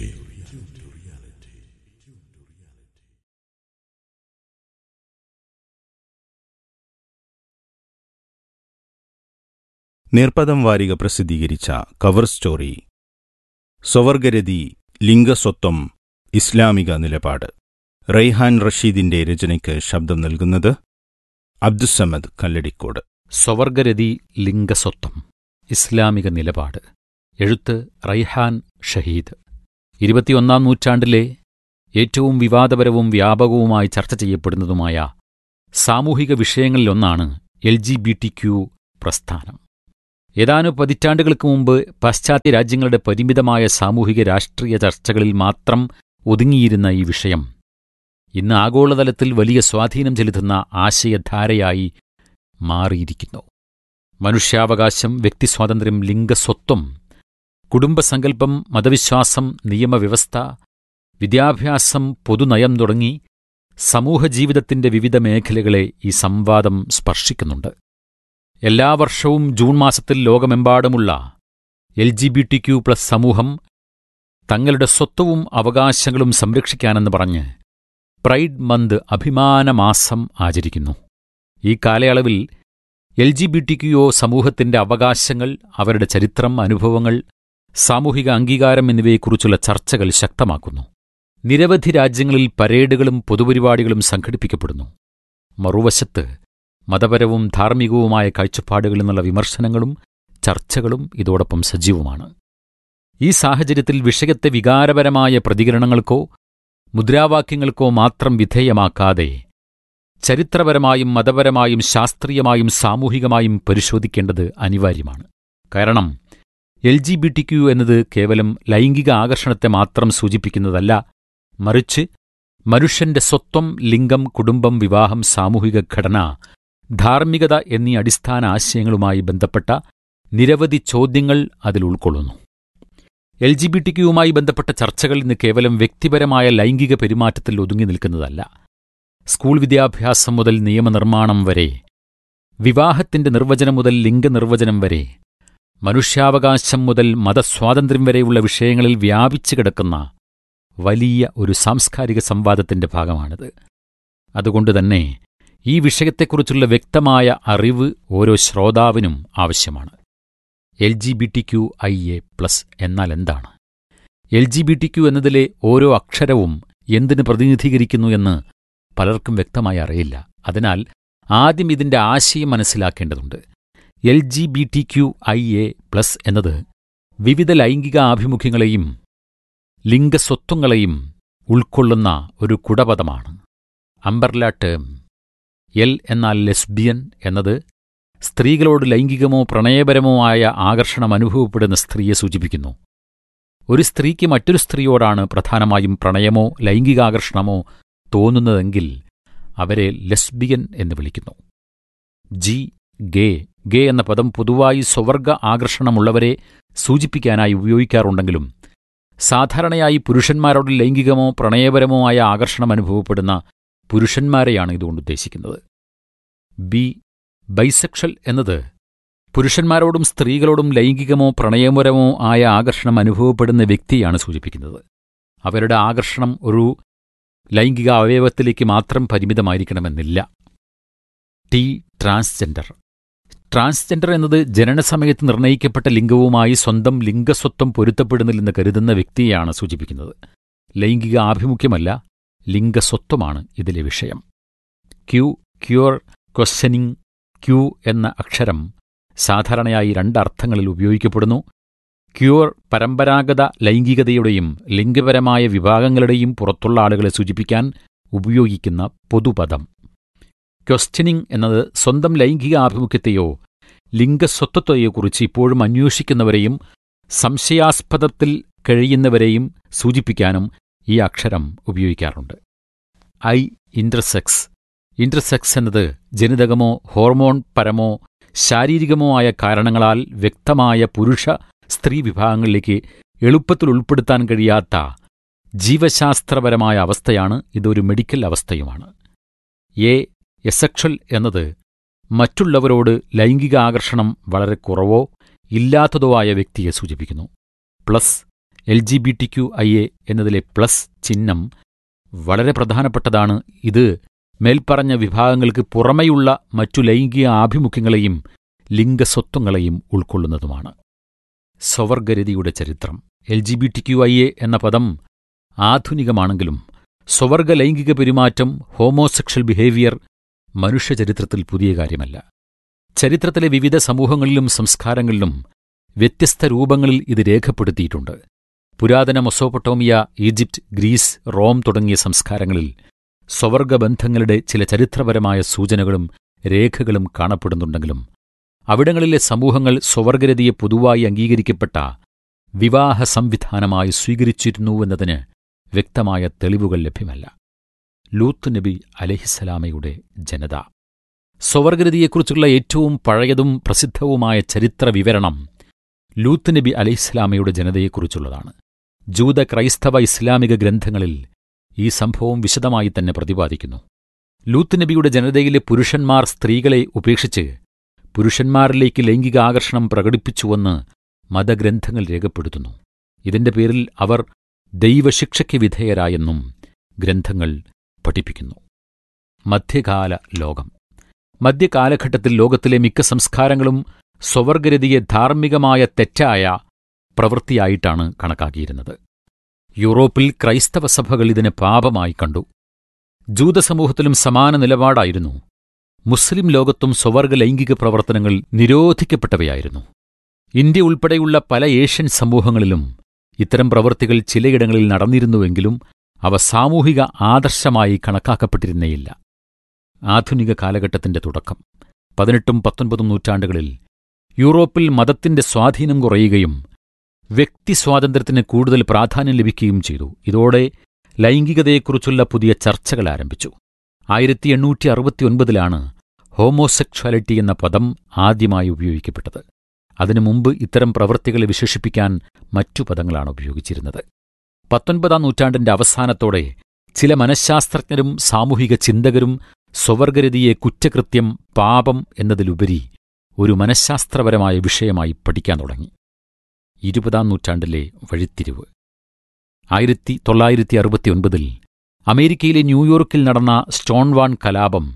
നീർപ്പദം വാരിക പ്രസിദ്ധീകരിച്ച കവർ സ്റ്റോറി സ്വവർഗരതി ലിംഗസ്വത്വം ഇസ്ലാമിക നിലപാട് റൈഹാൻ റഷീദിന്റെ രചനയ്ക്ക് ശബ്ദം നൽകുന്നത് അബ്ദുസമദ് കല്ലടിക്കോട് സ്വവർഗരതി ലിംഗസ്വത്വം ഇസ്ലാമിക നിലപാട് എഴുത്ത് റൈഹാൻ ഷഹീദ് ഇരുപത്തിയൊന്നാം നൂറ്റാണ്ടിലെ ഏറ്റവും വിവാദപരവും വ്യാപകവുമായി ചർച്ച ചെയ്യപ്പെടുന്നതുമായ സാമൂഹിക വിഷയങ്ങളിലൊന്നാണ് L G B T Q പ്രസ്ഥാനം ഏതാനും പതിറ്റാണ്ടുകൾക്ക് മുമ്പ് പാശ്ചാത്യ രാജ്യങ്ങളുടെ പരിമിതമായ സാമൂഹിക രാഷ്ട്രീയ ചർച്ചകളിൽ മാത്രം ഒതുങ്ങിയിരുന്ന ഈ വിഷയം ഇന്ന് ആഗോളതലത്തിൽ വലിയ സ്വാധീനം ചെലുത്തുന്ന ആശയധാരയായി മാറിയിരിക്കുന്നു മനുഷ്യാവകാശം വ്യക്തിസ്വാതന്ത്ര്യം ലിംഗസ്വത്വം കുടുംബസങ്കല്പം മതവിശ്വാസം നിയമവ്യവസ്ഥ വിദ്യാഭ്യാസം പൊതുനയം തുടങ്ങി സമൂഹജീവിതത്തിന്റെ വിവിധ മേഖലകളെ ഈ സംവാദം സ്പർശിക്കുന്നുണ്ട് എല്ലാ വർഷവും ജൂൺ മാസത്തിൽ ലോകമെമ്പാടുമുള്ള L G B T Q plus സമൂഹം തങ്ങളുടെ സ്വത്വവും അവകാശങ്ങളും സംരക്ഷിക്കാനെന്ന് പറഞ്ഞ് പ്രൈഡ് മന്ത് അഭിമാനമാസം ആചരിക്കുന്നു ഈ കാലയളവിൽ എൽ ജി ബി ടി ക്യുഒ സമൂഹത്തിന്റെ അവകാശങ്ങൾ അവരുടെ ചരിത്രം അനുഭവങ്ങൾ സാമൂഹിക അംഗീകാരം എന്നിവയെക്കുറിച്ചുള്ള ചർച്ചകൾ ശക്തമാക്കുന്നു നിരവധി രാജ്യങ്ങളിൽ പരേഡുകളും പൊതുപരിപാടികളും സംഘടിപ്പിക്കപ്പെടുന്നു മറുവശത്ത് മതപരവും ധാർമ്മികവുമായ കാഴ്ചപ്പാടുകളിൽ നിന്നുള്ള വിമർശനങ്ങളും ചർച്ചകളും ഇതോടൊപ്പം സജീവമാണ് ഈ സാഹചര്യത്തിൽ വിഷയത്തെ വികാരപരമായ പ്രതികരണങ്ങൾക്കോ മുദ്രാവാക്യങ്ങൾക്കോ മാത്രം വിധേയമാക്കാതെ ചരിത്രപരമായും മതപരമായും ശാസ്ത്രീയമായും സാമൂഹികമായും പരിശോധിക്കേണ്ടത് അനിവാര്യമാണ് കാരണം L G B T Q എന്നത് കേവലം ലൈംഗിക ആകർഷണത്തെ മാത്രം സൂചിപ്പിക്കുന്നതല്ല മറിച്ച് മനുഷ്യന്റെ സ്വത്വം ലിംഗം കുടുംബം വിവാഹം സാമൂഹിക ഘടന ധാർമ്മികത എന്നീ അടിസ്ഥാന ആശയങ്ങളുമായി ബന്ധപ്പെട്ട നിരവധി ചോദ്യങ്ങൾ അതിൽ ഉൾക്കൊള്ളുന്നു എൽ ജി ബി ടി ക്യുവുമായി ബന്ധപ്പെട്ട ചർച്ചകൾ ഇന്ന് കേവലം വ്യക്തിപരമായ ലൈംഗിക പെരുമാറ്റത്തിൽ ഒതുങ്ങി നിൽക്കുന്നതല്ല സ്കൂൾ വിദ്യാഭ്യാസം മുതൽ നിയമനിർമ്മാണം വരെ വിവാഹത്തിന്റെ നിർവചനം മുതൽ ലിംഗനിർവചനം വരെ മനുഷ്യാവകാശം മുതൽ മതസ്വാതന്ത്ര്യം വരെയുള്ള വിഷയങ്ങളിൽ വ്യാപിച്ചു കിടക്കുന്ന വലിയ ഒരു സാംസ്കാരിക സംവാദത്തിന്റെ ഭാഗമാണിത് അതുകൊണ്ടുതന്നെ ഈ വിഷയത്തെക്കുറിച്ചുള്ള വ്യക്തമായ അറിവ് ഓരോ ശ്രോതാവിനും ആവശ്യമാണ് L G B T Q I A plus എന്നാൽ എന്താണ് L G B T Q എന്നതിലെ ഓരോ അക്ഷരവും എന്തിന് പ്രതിനിധീകരിക്കുന്നു എന്ന് പലർക്കും വ്യക്തമായി അറിയില്ല അതിനാൽ ആദ്യം ഇതിന്റെ ആശയം മനസ്സിലാക്കേണ്ടതുണ്ട് L G B T Q I A plus എന്നത് വിവിധ ലൈംഗിക ആഭിമുഖ്യങ്ങളെയും ലിംഗസ്വത്വങ്ങളെയും ഉൾക്കൊള്ളുന്ന ഒരു കുടപദമാണ് അംബർല ടേം എൽ എന്നാൽ ലെസ്ബിയൻ എന്നത് സ്ത്രീകളോട് ലൈംഗികമോ പ്രണയപരമോ ആയ ആകർഷണം അനുഭവപ്പെടുന്ന സ്ത്രീയെ സൂചിപ്പിക്കുന്നു ഒരു സ്ത്രീക്ക് മറ്റൊരു സ്ത്രീയോടാണ് പ്രധാനമായും പ്രണയമോ ലൈംഗികാകർഷണമോ തോന്നുന്നതെങ്കിൽ അവരെ ലെസ്ബിയൻ എന്ന് വിളിക്കുന്നു ജി ഗേ ഗേ എന്ന പദം പൊതുവായി സ്വവർഗ ആകർഷണമുള്ളവരെ സൂചിപ്പിക്കാനായി ഉപയോഗിക്കാറുണ്ടെങ്കിലും സാധാരണയായി പുരുഷന്മാരോട് ലൈംഗികമോ പ്രണയപരമോ ആയ ആകർഷണം അനുഭവപ്പെടുന്ന പുരുഷന്മാരെയാണ് ഇതുകൊണ്ട് ഉദ്ദേശിക്കുന്നത് ബി ബൈസെക്ഷൽ എന്നത് പുരുഷന്മാരോടും സ്ത്രീകളോടും ലൈംഗികമോ പ്രണയപരമോ ആയ ആകർഷണം അനുഭവപ്പെടുന്ന വ്യക്തിയാണ് സൂചിപ്പിക്കുന്നത് അവരുടെ ആകർഷണം ഒരു ലൈംഗിക അവയവത്തിലേക്ക് മാത്രം പരിമിതമായിരിക്കണമെന്നില്ല ടി ട്രാൻസ്ജെൻഡർ ട്രാൻസ്ജെൻഡർ എന്നത് ജനനസമയത്ത് നിർണയിക്കപ്പെട്ട ലിംഗവുമായി സ്വന്തം ലിംഗസ്വത്വം പൊരുത്തപ്പെടുന്നില്ലെന്ന് കരുതുന്ന വ്യക്തിയെയാണ് സൂചിപ്പിക്കുന്നത് ലൈംഗിക ആഭിമുഖ്യമല്ല ലിംഗസ്വത്വമാണ് ഇതിലെ വിഷയം ക്യു ക്യൂർ ക്വസ്റ്റനിങ് ക്യു എന്ന അക്ഷരം സാധാരണയായി രണ്ടർത്ഥങ്ങളിൽ ഉപയോഗിക്കപ്പെടുന്നു ക്യൂർ പരമ്പരാഗത ലൈംഗികതയുടെയും ലിംഗപരമായ വിഭാഗങ്ങളുടെയും പുറത്തുള്ള ആളുകളെ സൂചിപ്പിക്കാൻ ഉപയോഗിക്കുന്ന പൊതുപദം ക്വസ്റ്റ്യനിങ് എന്നത് സ്വന്തം ലൈംഗിക ആഭിമുഖ്യത്തെയോ ലിംഗസ്വത്വത്തെയോക്കുറിച്ച് ഇപ്പോഴും അന്വേഷിക്കുന്നവരെയും സംശയാസ്പദത്തിൽ കഴിയുന്നവരെയും സൂചിപ്പിക്കാനും ഈ അക്ഷരം ഉപയോഗിക്കാറുണ്ട് ഐ ഇന്റർസെക്സ് ഇന്റർസെക്സ് എന്നത് ജനിതകമോ ഹോർമോൺ പരമോ ശാരീരികമോ ആയ കാരണങ്ങളാൽ വ്യക്തമായ പുരുഷ സ്ത്രീ വിഭാഗങ്ങളിലേക്ക് എളുപ്പത്തിൽ ഉൾപ്പെടുത്താൻ കഴിയാത്ത ജീവശാസ്ത്രപരമായ അവസ്ഥയാണ് ഇതൊരു മെഡിക്കൽ അവസ്ഥയുമാണ് എ എസക്ഷൽ എന്നത് മറ്റുള്ളവരോട് ലൈംഗിക ആകർഷണം വളരെ കുറവോ ഇല്ലാത്തതോ ആയ വ്യക്തിയെ സൂചിപ്പിക്കുന്നു plus L G B T Q I A എന്നതിലെ പ്ലസ് ചിഹ്നം വളരെ പ്രധാനപ്പെട്ടതാണ് ഇത് മേൽപ്പറഞ്ഞ വിഭാഗങ്ങൾക്ക് പുറമെയുള്ള മറ്റു ലൈംഗിക ആഭിമുഖ്യങ്ങളെയും ലിംഗസ്വത്വങ്ങളെയും ഉൾക്കൊള്ളുന്നതുമാണ് സ്വവർഗരതിയുടെ ചരിത്രം L G B T Q I A എന്ന പദം ആധുനികമാണെങ്കിലും സ്വവർഗ ലൈംഗിക പെരുമാറ്റം ഹോമോസെക്ഷൽ ബിഹേവിയർ മനുഷ്യചരിത്രത്തിൽ പുതിയ കാര്യമല്ല ചരിത്രത്തിലെ വിവിധ സമൂഹങ്ങളിലും സംസ്കാരങ്ങളിലും വ്യത്യസ്ത രൂപങ്ങളിൽ ഇത് രേഖപ്പെടുത്തിയിട്ടുണ്ട് പുരാതന മൊസോപ്പൊട്ടോമിയ ഈജിപ്റ്റ് ഗ്രീസ് റോം തുടങ്ങിയ സംസ്കാരങ്ങളിൽ സ്വവർഗബന്ധങ്ങളുടെ ചില ചരിത്രപരമായ സൂചനകളും രേഖകളും കാണപ്പെടുന്നുണ്ടെങ്കിലും അവിടങ്ങളിലെ സമൂഹങ്ങൾ സ്വവർഗരതിയെ പൊതുവായി അംഗീകരിക്കപ്പെട്ട വിവാഹ സംവിധാനമായി സ്വീകരിച്ചിരുന്നുവെന്നതിന് വ്യക്തമായ തെളിവുകൾ ലഭ്യമല്ല ലൂത്ത് നബി അലഹിസലാമയുടെ ജനത സ്വവർഗരതിയെക്കുറിച്ചുള്ള ഏറ്റവും പഴയതും പ്രസിദ്ധവുമായ ചരിത്ര വിവരണം ലൂത്ത് നബി അലഹിസ്ലാമയുടെ ജനതയെക്കുറിച്ചുള്ളതാണ് ജൂത ക്രൈസ്തവ ഇസ്ലാമിക ഗ്രന്ഥങ്ങളിൽ ഈ സംഭവം വിശദമായി തന്നെ പ്രതിപാദിക്കുന്നു ലൂത്ത് നബിയുടെ ജനതയിലെ പുരുഷന്മാർ സ്ത്രീകളെ ഉപേക്ഷിച്ച് പുരുഷന്മാരിലേക്ക് ലൈംഗിക ആകർഷണം പ്രകടിപ്പിച്ചുവെന്ന് മതഗ്രന്ഥങ്ങൾ രേഖപ്പെടുത്തുന്നു ഇതിന്റെ പേരിൽ അവർ ദൈവശിക്ഷയ്ക്ക് വിധേയരായെന്നും ഗ്രന്ഥങ്ങൾ പഠിപ്പിക്കുന്നു മധ്യകാല ലോകം മധ്യകാലഘട്ടത്തിൽ ലോകത്തിലെ മിക്ക സംസ്കാരങ്ങളും സ്വവർഗരതിയെ ധാർമ്മികമായ തെറ്റായ പ്രവൃത്തിയായിട്ടാണ് കണക്കാക്കിയിരുന്നത് യൂറോപ്പിൽ ക്രൈസ്തവ സഭകൾ ഇതിനെ പാപമായി കണ്ടു ജൂതസമൂഹത്തിലും സമാന നിലപാടായിരുന്നു മുസ്ലിം ലോകത്തും സ്വവർഗ ലൈംഗിക പ്രവർത്തനങ്ങൾ നിരോധിക്കപ്പെട്ടവയായിരുന്നു ഇന്ത്യ ഉൾപ്പെടെയുള്ള പല ഏഷ്യൻ സമൂഹങ്ങളിലും ഇത്തരം പ്രവൃത്തികൾ ചിലയിടങ്ങളിൽ നടന്നിരുന്നുവെങ്കിലും അവ സാമൂഹിക ആദർശമായി കണക്കാക്കപ്പെട്ടിരുന്നേയില്ല ആധുനിക കാലഘട്ടത്തിന്റെ തുടക്കം പതിനെട്ടും പത്തൊൻപതും നൂറ്റാണ്ടുകളിൽ യൂറോപ്പിൽ മതത്തിന്റെ സ്വാധീനം കുറയുകയും വ്യക്തിസ്വാതന്ത്ര്യത്തിന് കൂടുതൽ പ്രാധാന്യം ലഭിക്കുകയും ചെയ്തു ഇതോടെ ലൈംഗികതയെക്കുറിച്ചുള്ള പുതിയ ചർച്ചകൾ ആരംഭിച്ചു ആയിരത്തി എണ്ണൂറ്റി അറുപത്തിയൊൻപതിലാണ് ഹോമോസെക്ഷാലിറ്റി എന്ന പദം ആദ്യമായി ഉപയോഗിക്കപ്പെട്ടത് അതിനു മുമ്പ് ഇത്തരം പ്രവൃത്തികളെ വിശേഷിപ്പിക്കാൻ മറ്റു പദങ്ങളാണ് ഉപയോഗിച്ചിരുന്നത് പത്തൊൻപതാം നൂറ്റാണ്ടിന്റെ അവസാനത്തോടെ ചില മനഃശാസ്ത്രജ്ഞരും സാമൂഹിക ചിന്തകരും സ്വവർഗരതിയെ കുറ്റകൃത്യം പാപം എന്നതിലുപരി ഒരു മനഃശാസ്ത്രപരമായ വിഷയമായി പഠിക്കാൻ തുടങ്ങി ഇരുപതാം നൂറ്റാണ്ടിലെ വഴിത്തിരിവ് ആയിരത്തി തൊള്ളായിരത്തി അറുപത്തിയൊൻപതിൽ അമേരിക്കയിലെ ന്യൂയോർക്കിൽ നടന്ന സ്റ്റോൺവാൺ കലാപം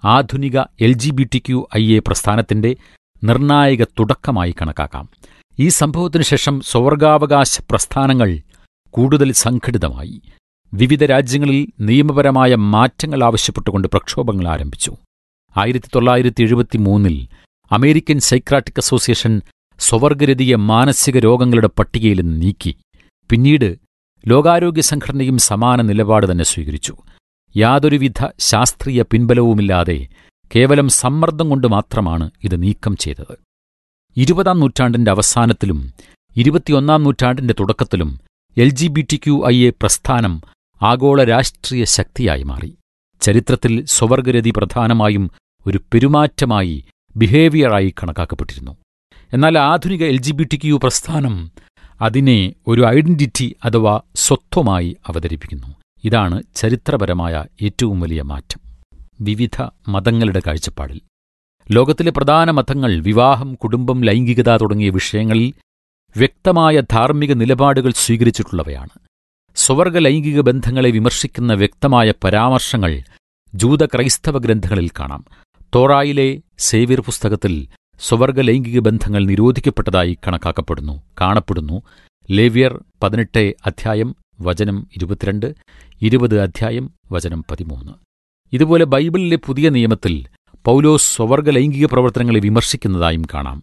ആധുനിക L G B T Q I A പ്രസ്ഥാനത്തിന്റെ നിർണായക തുടക്കമായി കണക്കാക്കാം ഈ സംഭവത്തിനു ശേഷം സ്വർഗാവകാശ പ്രസ്ഥാനങ്ങൾ കൂടുതൽ സംഘടിതമായി വിവിധ രാജ്യങ്ങളിൽ നിയമപരമായ മാറ്റങ്ങൾ ആവശ്യപ്പെട്ടുകൊണ്ട് പ്രക്ഷോഭങ്ങൾ ആരംഭിച്ചു ആയിരത്തി തൊള്ളായിരത്തി എഴുപത്തിമൂന്നിൽ അമേരിക്കൻ സൈക്രാട്ടിക് അസോസിയേഷൻ സ്വവർഗരതിയെ മാനസിക രോഗങ്ങളുടെ പട്ടികയിൽ നിന്ന് നീക്കി പിന്നീട് ലോകാരോഗ്യ സംഘടനയും സമാന നിലപാട് തന്നെ സ്വീകരിച്ചു യാതൊരുവിധ ശാസ്ത്രീയ പിൻബലവുമില്ലാതെ കേവലം സമ്മർദ്ദം കൊണ്ട് മാത്രമാണ് ഇത് നീക്കം ചെയ്തത് ഇരുപതാം നൂറ്റാണ്ടിന്റെ അവസാനത്തിലും ഇരുപത്തിയൊന്നാം നൂറ്റാണ്ടിന്റെ തുടക്കത്തിലും L G B T Q I A പ്രസ്ഥാനം ആഗോള രാഷ്ട്രീയ ശക്തിയായി മാറി ചരിത്രത്തിൽ സ്വവർഗരതി പ്രധാനമായും ഒരു പെരുമാറ്റമായി ബിഹേവിയറായി കണക്കാക്കപ്പെട്ടിരുന്നു എന്നാൽ ആധുനിക L G B T Q പ്രസ്ഥാനം അതിനെ ഒരു ഐഡന്റിറ്റി അഥവാ സ്വത്വമായി അവതരിപ്പിക്കുന്നു ഇതാണ് ചരിത്രപരമായ ഏറ്റവും വലിയ മാറ്റം വിവിധ മതങ്ങളുടെ കാഴ്ചപ്പാടിൽ ലോകത്തിലെ പ്രധാന മതങ്ങൾ വിവാഹം കുടുംബം ലൈംഗികത തുടങ്ങിയ വിഷയങ്ങളിൽ വ്യക്തമായ ധാർമ്മിക നിലപാടുകൾ സ്വീകരിച്ചിട്ടുള്ളവയാണ് സ്വവർഗ ലൈംഗിക ബന്ധങ്ങളെ വിമർശിക്കുന്ന വ്യക്തമായ പരാമർശങ്ങൾ ജൂത ക്രൈസ്തവ ഗ്രന്ഥങ്ങളിൽ കാണാം തോറായിലെ സേവ്യർ പുസ്തകത്തിൽ സ്വവർഗ ലൈംഗിക ബന്ധങ്ങൾ നിരോധിക്കപ്പെട്ടതായി കണക്കാക്കപ്പെടുന്നു കാണപ്പെടുന്നു ലേവ്യർ പതിനെട്ട് അധ്യായം വചനം ഇരുപത്തിരണ്ട് ഇരുപത് അധ്യായം വചനം പതിമൂന്ന് ഇതുപോലെ ബൈബിളിലെ പുതിയ നിയമത്തിൽ പൗലോസ് സ്വവർഗ ലൈംഗിക പ്രവർത്തനങ്ങളെ വിമർശിക്കുന്നതായും കാണാം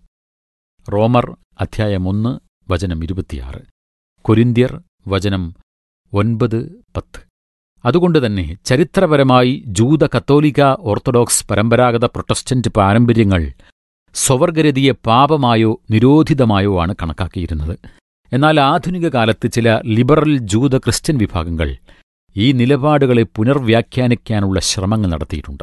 റോമർ അധ്യായം ഒന്ന് വചനം ഇരുപത്തിയാറ് കൊരിന്ത്യർ വചനം ഒൻപത് പത്ത് അതുകൊണ്ടുതന്നെ ചരിത്രപരമായി ജൂത കത്തോലിക്ക ഓർത്തഡോക്സ് പരമ്പരാഗത പ്രൊട്ടസ്റ്റന്റ് പാരമ്പര്യങ്ങൾ സ്വവർഗരതിയെ പാപമായോ നിരോധിതമായോ ആണ് കണക്കാക്കിയിരുന്നത് എന്നാൽ ആധുനിക കാലത്ത് ചില ലിബറൽ ജൂത ക്രിസ്ത്യൻ വിഭാഗങ്ങൾ ഈ നിലപാടുകളെ പുനർവ്യാഖ്യാനിക്കാനുള്ള ശ്രമങ്ങൾ നടത്തിയിട്ടുണ്ട്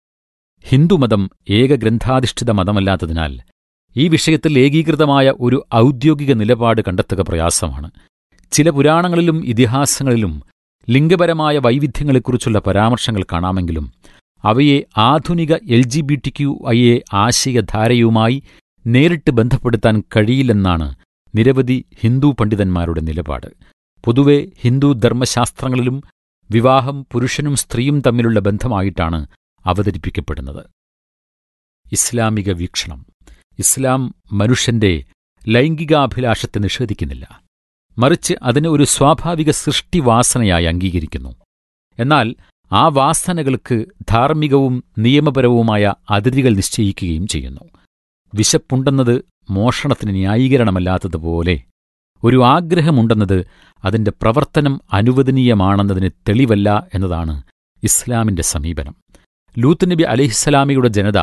ഹിന്ദുമതം ഏകഗ്രന്ഥാധിഷ്ഠിത മതമല്ലാത്തതിനാൽ ഈ വിഷയത്തിൽ ഏകീകൃതമായ ഒരു ഔദ്യോഗിക നിലപാട് കണ്ടെത്തുക പ്രയാസമാണ് ചില പുരാണങ്ങളിലും ഇതിഹാസങ്ങളിലും ലിംഗപരമായ വൈവിധ്യങ്ങളെക്കുറിച്ചുള്ള പരാമർശങ്ങൾ കാണാമെങ്കിലും അവയെ ആധുനിക L G B T Q I A ആശയധാരയുമായി നേരിട്ട് ബന്ധപ്പെടുത്താൻ കഴിയില്ലെന്നാണ് നിരവധി ഹിന്ദു പണ്ഡിതന്മാരുടെ നിലപാട് പൊതുവെ ഹിന്ദു ധർമ്മശാസ്ത്രങ്ങളിലും വിവാഹം പുരുഷനും സ്ത്രീയും തമ്മിലുള്ള ബന്ധമായിട്ടാണ് അവതരിപ്പിക്കപ്പെടുന്നത് ഇസ്ലാമിക വീക്ഷണം ഇസ്ലാം മനുഷ്യന്റെ ലൈംഗികാഭിലാഷത്തെ നിഷേധിക്കുന്നില്ല മറിച്ച് അതിനെ ഒരു സ്വാഭാവിക സൃഷ്ടിവാസനയായി അംഗീകരിക്കുന്നു എന്നാൽ ആ വാസനകൾക്ക് ധാർമ്മികവും നിയമപരവുമായ അതിരുകൾ നിശ്ചയിക്കുകയും ചെയ്യുന്നു വിശപ്പുണ്ടെന്നത് മോഷണത്തിന് ന്യായീകരണമല്ലാത്തതുപോലെ ഒരു ആഗ്രഹമുണ്ടെന്നത് അതിന്റെ പ്രവർത്തനം അനുവദനീയമാണെന്നതിന് തെളിവല്ല എന്നതാണ് ഇസ്ലാമിന്റെ സമീപനം ലൂത്ത് നബി അലഹിസ്സലാമിയുടെ ജനത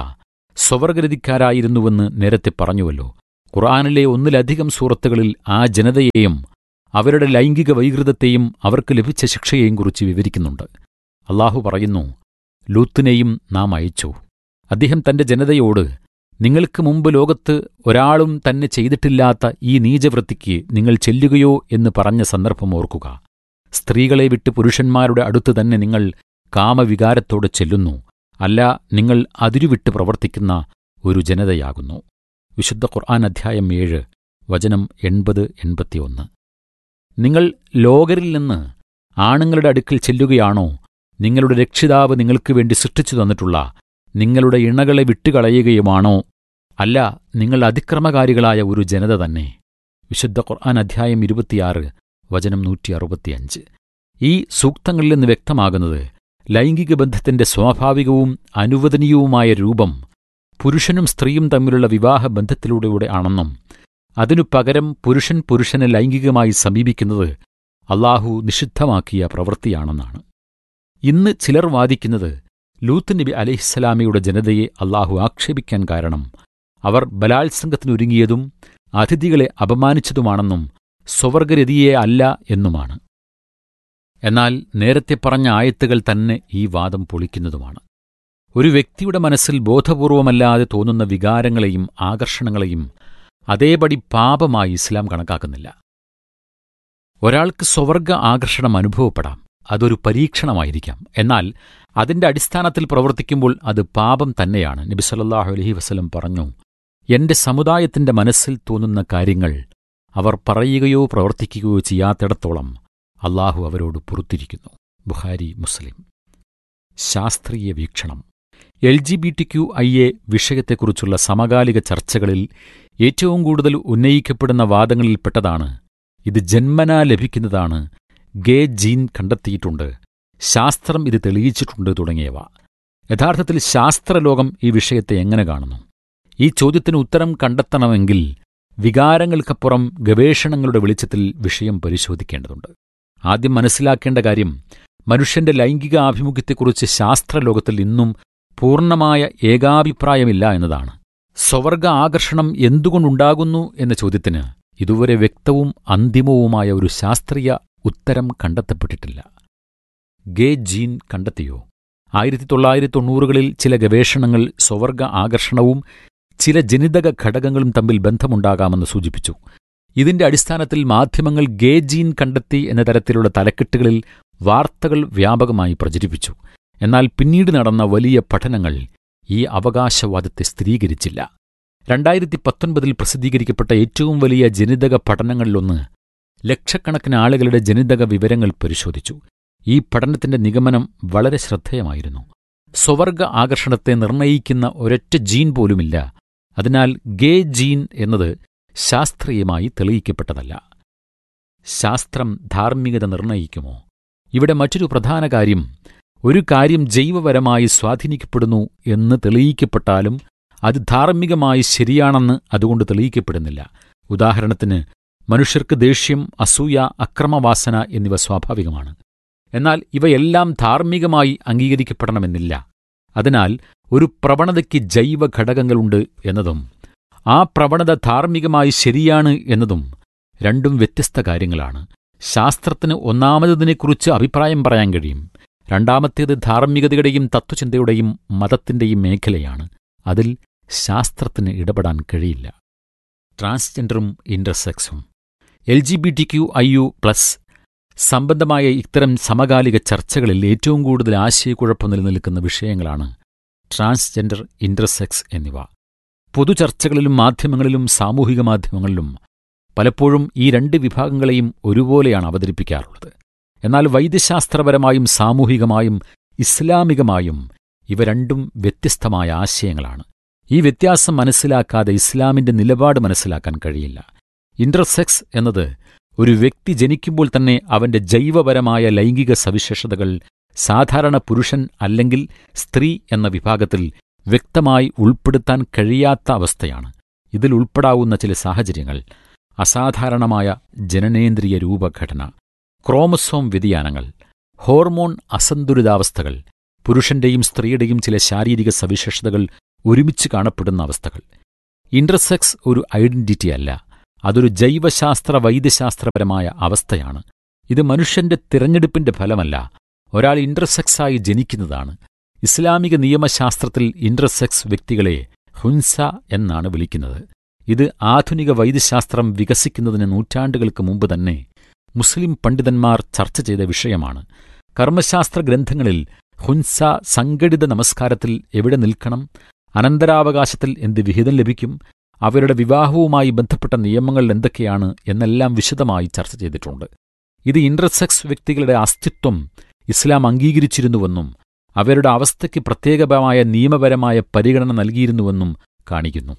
സ്വവർഗരതിക്കാരായിരുന്നുവെന്ന് നേരത്തെ പറഞ്ഞുവല്ലോ ഖുർആാനിലെ ഒന്നിലധികം സൂറത്തുകളിൽ ആ ജനതയെയും അവരുടെ ലൈംഗിക വൈകൃതത്തെയും അവർക്ക് ലഭിച്ച ശിക്ഷയെയും കുറിച്ച് വിവരിക്കുന്നുണ്ട് അള്ളാഹു പറയുന്നു ലൂത്തിനെയും നാം അയച്ചു അദ്ദേഹം തന്റെ ജനതയോട് നിങ്ങൾക്ക് മുമ്പ് ലോകത്ത് ഒരാളും തന്നെ ചെയ്തിട്ടില്ലാത്ത ഈ നീചവൃത്തിക്ക് നിങ്ങൾ ചെല്ലുകയോ എന്ന് പറഞ്ഞ സന്ദർഭം ഓർക്കുക സ്ത്രീകളെ വിട്ട് പുരുഷന്മാരുടെ അടുത്ത് തന്നെ നിങ്ങൾ കാമവികാരത്തോടെ ചെല്ലുന്നു അല്ല നിങ്ങൾ അതിരുവിട്ട് പ്രവർത്തിക്കുന്ന ഒരു ജനതയാകുന്നു വിശുദ്ധ ഖുർആൻ അധ്യായം ഏഴ് വചനം എൺപത് എൺപത്തിയൊന്ന് നിങ്ങൾ ലോകരിൽ നിന്ന് ആണുങ്ങളുടെ അടുക്കൽ ചെല്ലുകയാണോ നിങ്ങളുടെ രക്ഷിതാവ് നിങ്ങൾക്ക് വേണ്ടി സൃഷ്ടിച്ചു തന്നിട്ടുള്ള നിങ്ങളുടെ ഇണകളെ വിട്ടുകളയുകയുമാണോ അല്ല നിങ്ങൾ അതിക്രമകാരികളായ ഒരു ജനത തന്നെ വിശുദ്ധ ഖുർആൻ അധ്യായം ഇരുപത്തിയാറ് വചനം നൂറ്റി അറുപത്തിയഞ്ച് ഈ സൂക്തങ്ങളിൽ നിന്ന് വ്യക്തമാകുന്നത് ലൈംഗിക ബന്ധത്തിന്റെ സ്വാഭാവികവും അനുവദനീയവുമായ രൂപം പുരുഷനും സ്ത്രീയും തമ്മിലുള്ള വിവാഹ ബന്ധത്തിലൂടെ ആണെന്നും അതിനു പകരം പുരുഷൻ പുരുഷനെ ലൈംഗികമായി സമീപിക്കുന്നത് അള്ളാഹു നിഷിദ്ധമാക്കിയ പ്രവൃത്തിയാണെന്നാണ് ഇന്ന് ചിലർ വാദിക്കുന്നത് ലൂത്ത് നബി അലഹിസ്സലാമിയുടെ ജനതയെ അള്ളാഹു ആക്ഷേപിക്കാൻ കാരണം അവർ ബലാത്സംഗത്തിനൊരുങ്ങിയതും അതിഥികളെ അപമാനിച്ചതുമാണെന്നും സ്വവർഗരതിയെ അല്ല എന്നുമാണ് എന്നാൽ നേരത്തെ പറഞ്ഞ ആയത്തുകൾ തന്നെ ഈ വാദം പൊളിക്കുന്നതുമാണ് ഒരു വ്യക്തിയുടെ മനസ്സിൽ ബോധപൂർവമല്ലാതെ തോന്നുന്ന വികാരങ്ങളെയും ആകർഷണങ്ങളെയും അതേപടി പാപമായി ഇസ്ലാം കണക്കാക്കുന്നില്ല ഒരാൾക്ക് സ്വവർഗ ആകർഷണം അനുഭവപ്പെടാം അതൊരു പരീക്ഷണമായിരിക്കാം എന്നാൽ അതിന്റെ അടിസ്ഥാനത്തിൽ പ്രവർത്തിക്കുമ്പോൾ അത് പാപം തന്നെയാണ് നബി സല്ലല്ലാഹു അലൈഹി വസല്ലം പറഞ്ഞു എന്റെ സമുദായത്തിന്റെ മനസ്സിൽ തോന്നുന്ന കാര്യങ്ങൾ അവർ പറയുകയോ പ്രവർത്തിക്കുകയോ ചെയ്യാത്തിടത്തോളം അള്ളാഹു അവരോട് പുറത്തിരിക്കുന്നു ബുഹാരി മുസ്ലിം ശാസ്ത്രീയ വീക്ഷണം L G B T Q I A വിഷയത്തെക്കുറിച്ചുള്ള സമകാലിക ചർച്ചകളിൽ ഏറ്റവും കൂടുതൽ ഉന്നയിക്കപ്പെടുന്ന വാദങ്ങളിൽപ്പെട്ടതാണ് ഇത് ജന്മനാ ലഭിക്കുന്നതാണ് ഗേ ജീൻ കണ്ടെത്തിയിട്ടുണ്ട് ശാസ്ത്രം ഇത് തെളിയിച്ചിട്ടുണ്ട് തുടങ്ങിയവ യഥാർത്ഥത്തിൽ ശാസ്ത്രലോകം ഈ വിഷയത്തെ എങ്ങനെ കാണുന്നു ഈ ചോദ്യത്തിന് ഉത്തരം കണ്ടെത്തണമെങ്കിൽ വികാരങ്ങൾക്കപ്പുറം ഗവേഷണങ്ങളുടെ വെളിച്ചത്തിൽ വിഷയം പരിശോധിക്കേണ്ടതുണ്ട് ആദ്യം മനസ്സിലാക്കേണ്ട കാര്യം മനുഷ്യന്റെ ലൈംഗിക ആഭിമുഖ്യത്തെക്കുറിച്ച് ശാസ്ത്രലോകത്തിൽ ഇന്നും പൂർണ്ണമായ ഏകാഭിപ്രായമില്ല എന്നതാണ് സ്വവർഗ ആകർഷണം എന്തുകൊണ്ടുണ്ടാകുന്നു എന്ന ചോദ്യത്തിന് ഇതുവരെ വ്യക്തവും അന്തിമവുമായ ഒരു ശാസ്ത്രീയ ഉത്തരം കണ്ടെത്തപ്പെട്ടിട്ടില്ല ഗേ ജീൻ കണ്ടെത്തിയോ ആയിരത്തി തൊള്ളായിരത്തി തൊണ്ണൂറുകളിൽ ചില ഗവേഷണങ്ങൾ സ്വവർഗ ആകർഷണവും ചില ജനിതക ഘടകങ്ങളും തമ്മിൽ ബന്ധമുണ്ടാകാമെന്ന് സൂചിപ്പിച്ചു ഇതിന്റെ അടിസ്ഥാനത്തിൽ മാധ്യമങ്ങൾ ഗേ ജീൻ കണ്ടെത്തി എന്ന തരത്തിലുള്ള തലക്കെട്ടുകളിൽ വാർത്തകൾ വ്യാപകമായി പ്രചരിപ്പിച്ചു എന്നാൽ പിന്നീട് നടന്ന വലിയ പഠനങ്ങൾ ഈ അവകാശവാദത്തെ സ്ഥിരീകരിച്ചില്ല രണ്ടായിരത്തി പത്തൊൻപതിൽ പ്രസിദ്ധീകരിക്കപ്പെട്ട ഏറ്റവും വലിയ ജനിതക പഠനങ്ങളിലൊന്ന് ലക്ഷക്കണക്കിന് ആളുകളുടെ ജനിതക വിവരങ്ങൾ പരിശോധിച്ചു ഈ പഠനത്തിന്റെ നിഗമനം വളരെ ശ്രദ്ധേയമായിരുന്നു സ്വവർഗ ആകർഷണത്തെ നിർണയിക്കുന്ന ഒരൊറ്റ ജീൻ പോലുമില്ല അതിനാൽ ഗേ ജീൻ എന്നത് ശാസ്ത്രീയമായി തെളിയിക്കപ്പെട്ടതല്ല ശാസ്ത്രം ധാർമ്മികത നിർണയിക്കുമോ ഇവിടെ മറ്റൊരു പ്രധാന കാര്യം ഒരു കാര്യം ജൈവപരമായി സ്വാധീനിക്കപ്പെടുന്നു എന്ന് തെളിയിക്കപ്പെട്ടാലും അത് ധാർമ്മികമായി ശരിയാണെന്ന് അതുകൊണ്ട് തെളിയിക്കപ്പെടുന്നില്ല ഉദാഹരണത്തിന് മനുഷ്യർക്ക് ദേഷ്യം അസൂയ അക്രമവാസന എന്നിവ സ്വാഭാവികമാണ് എന്നാൽ ഇവയെല്ലാം ധാർമ്മികമായി അംഗീകരിക്കപ്പെടണമെന്നില്ല അതിനാൽ ഒരു പ്രവണതയ്ക്ക് ജൈവ ഘടകങ്ങളുണ്ട് എന്നതും ആ പ്രവണത ധാർമ്മികമായി ശരിയാണ് എന്നതും രണ്ടും വ്യത്യസ്ത കാര്യങ്ങളാണ് ശാസ്ത്രത്തിന് ഒന്നാമതിനെക്കുറിച്ച് അഭിപ്രായം പറയാൻ കഴിയും രണ്ടാമത്തേത് ധാർമ്മികതയുടെയും തത്വചിന്തയുടെയും മതത്തിന്റെയും മേഖലയാണ് അതിൽ ശാസ്ത്രത്തിന് ഇടപെടാൻ കഴിയില്ല ട്രാൻസ്ജെൻഡറും ഇന്റർസെക്സും L G B T Q I U plus സംബന്ധമായ ഇത്തരം സമകാലിക ചർച്ചകളിൽ ഏറ്റവും കൂടുതൽ ആശയക്കുഴപ്പം നിലനിൽക്കുന്ന വിഷയങ്ങളാണ് ട്രാൻസ്ജെൻഡർ ഇന്റർസെക്സ് എന്നിവ പൊതുചർച്ചകളിലും മാധ്യമങ്ങളിലും സാമൂഹിക മാധ്യമങ്ങളിലും പലപ്പോഴും ഈ രണ്ട് വിഭാഗങ്ങളെയും ഒരുപോലെയാണ് അവതരിപ്പിക്കാറുള്ളത് എന്നാൽ വൈദ്യശാസ്ത്രപരമായും സാമൂഹികമായും ഇസ്ലാമികമായും ഇവ രണ്ടും വ്യത്യസ്തമായ ആശയങ്ങളാണ് ഈ വ്യത്യാസം മനസ്സിലാക്കാതെ ഇസ്ലാമിന്റെ നിലപാട് മനസ്സിലാക്കാൻ കഴിയില്ല ഇന്റർസെക്സ് എന്നത് ഒരു വ്യക്തി ജനിക്കുമ്പോൾ തന്നെ അവന്റെ ജൈവപരമായ ലൈംഗിക സവിശേഷതകൾ സാധാരണ പുരുഷൻ അല്ലെങ്കിൽ സ്ത്രീ എന്ന വിഭാഗത്തിൽ വ്യക്തമായി ഉൾപ്പെടുത്താൻ കഴിയാത്ത അവസ്ഥയാണ് ഇതിൽ ഉൾപ്പെടാവുന്ന ചില സാഹചര്യങ്ങൾ അസാധാരണമായ ജനനേന്ദ്രിയ രൂപഘടന ക്രോമസോം വ്യതിയാനങ്ങൾ ഹോർമോൺ അസന്തുലിതാവസ്ഥകൾ പുരുഷന്റെയും സ്ത്രീയുടെയും ചില ശാരീരിക സവിശേഷതകൾ ഒരുമിച്ച് കാണപ്പെടുന്ന അവസ്ഥകൾ ഇന്റർസെക്സ് ഒരു ഐഡന്റിറ്റി അല്ല അതൊരു ജൈവശാസ്ത്ര വൈദ്യശാസ്ത്രപരമായ അവസ്ഥയാണ് ഇത് മനുഷ്യന്റെ തിരഞ്ഞെടുപ്പിന്റെ ഫലമല്ല ഒരാൾ ഇന്റർസെക്സായി ജനിക്കുന്നതാണ് ഇസ്ലാമിക നിയമശാസ്ത്രത്തിൽ ഇന്റർസെക്സ് വ്യക്തികളെ ഹുൻസ എന്നാണ് വിളിക്കുന്നത് ഇത് ആധുനിക വൈദ്യശാസ്ത്രം വികസിക്കുന്നതിന് നൂറ്റാണ്ടുകൾക്ക് മുമ്പ് തന്നെ മുസ്ലിം പണ്ഡിതന്മാർ ചർച്ച ചെയ്ത വിഷയമാണ് കർമ്മശാസ്ത്ര ഗ്രന്ഥങ്ങളിൽ ഹുൻസ സംഘടിത നമസ്കാരത്തിൽ എവിടെ നിൽക്കണം അനന്തരാവകാശത്തിൽ എന്ത് വിഹിതം ലഭിക്കും അവരുടെ വിവാഹവുമായി ബന്ധപ്പെട്ട നിയമങ്ങൾ എന്തൊക്കെയാണ് എന്നെല്ലാം വിശദമായി ചർച്ച ചെയ്തിട്ടുണ്ട് ഇത് ഇന്റർസെക്സ് വ്യക്തികളുടെ അസ്തിത്വം ഇസ്ലാം അംഗീകരിച്ചിരുന്നുവെന്നും അവരുടെ അവസ്ഥയ്ക്ക് പ്രത്യേകമായ നിയമപരമായ പരിഗണന നൽകിയിരുന്നുവെന്നും കാണിക്കുന്നു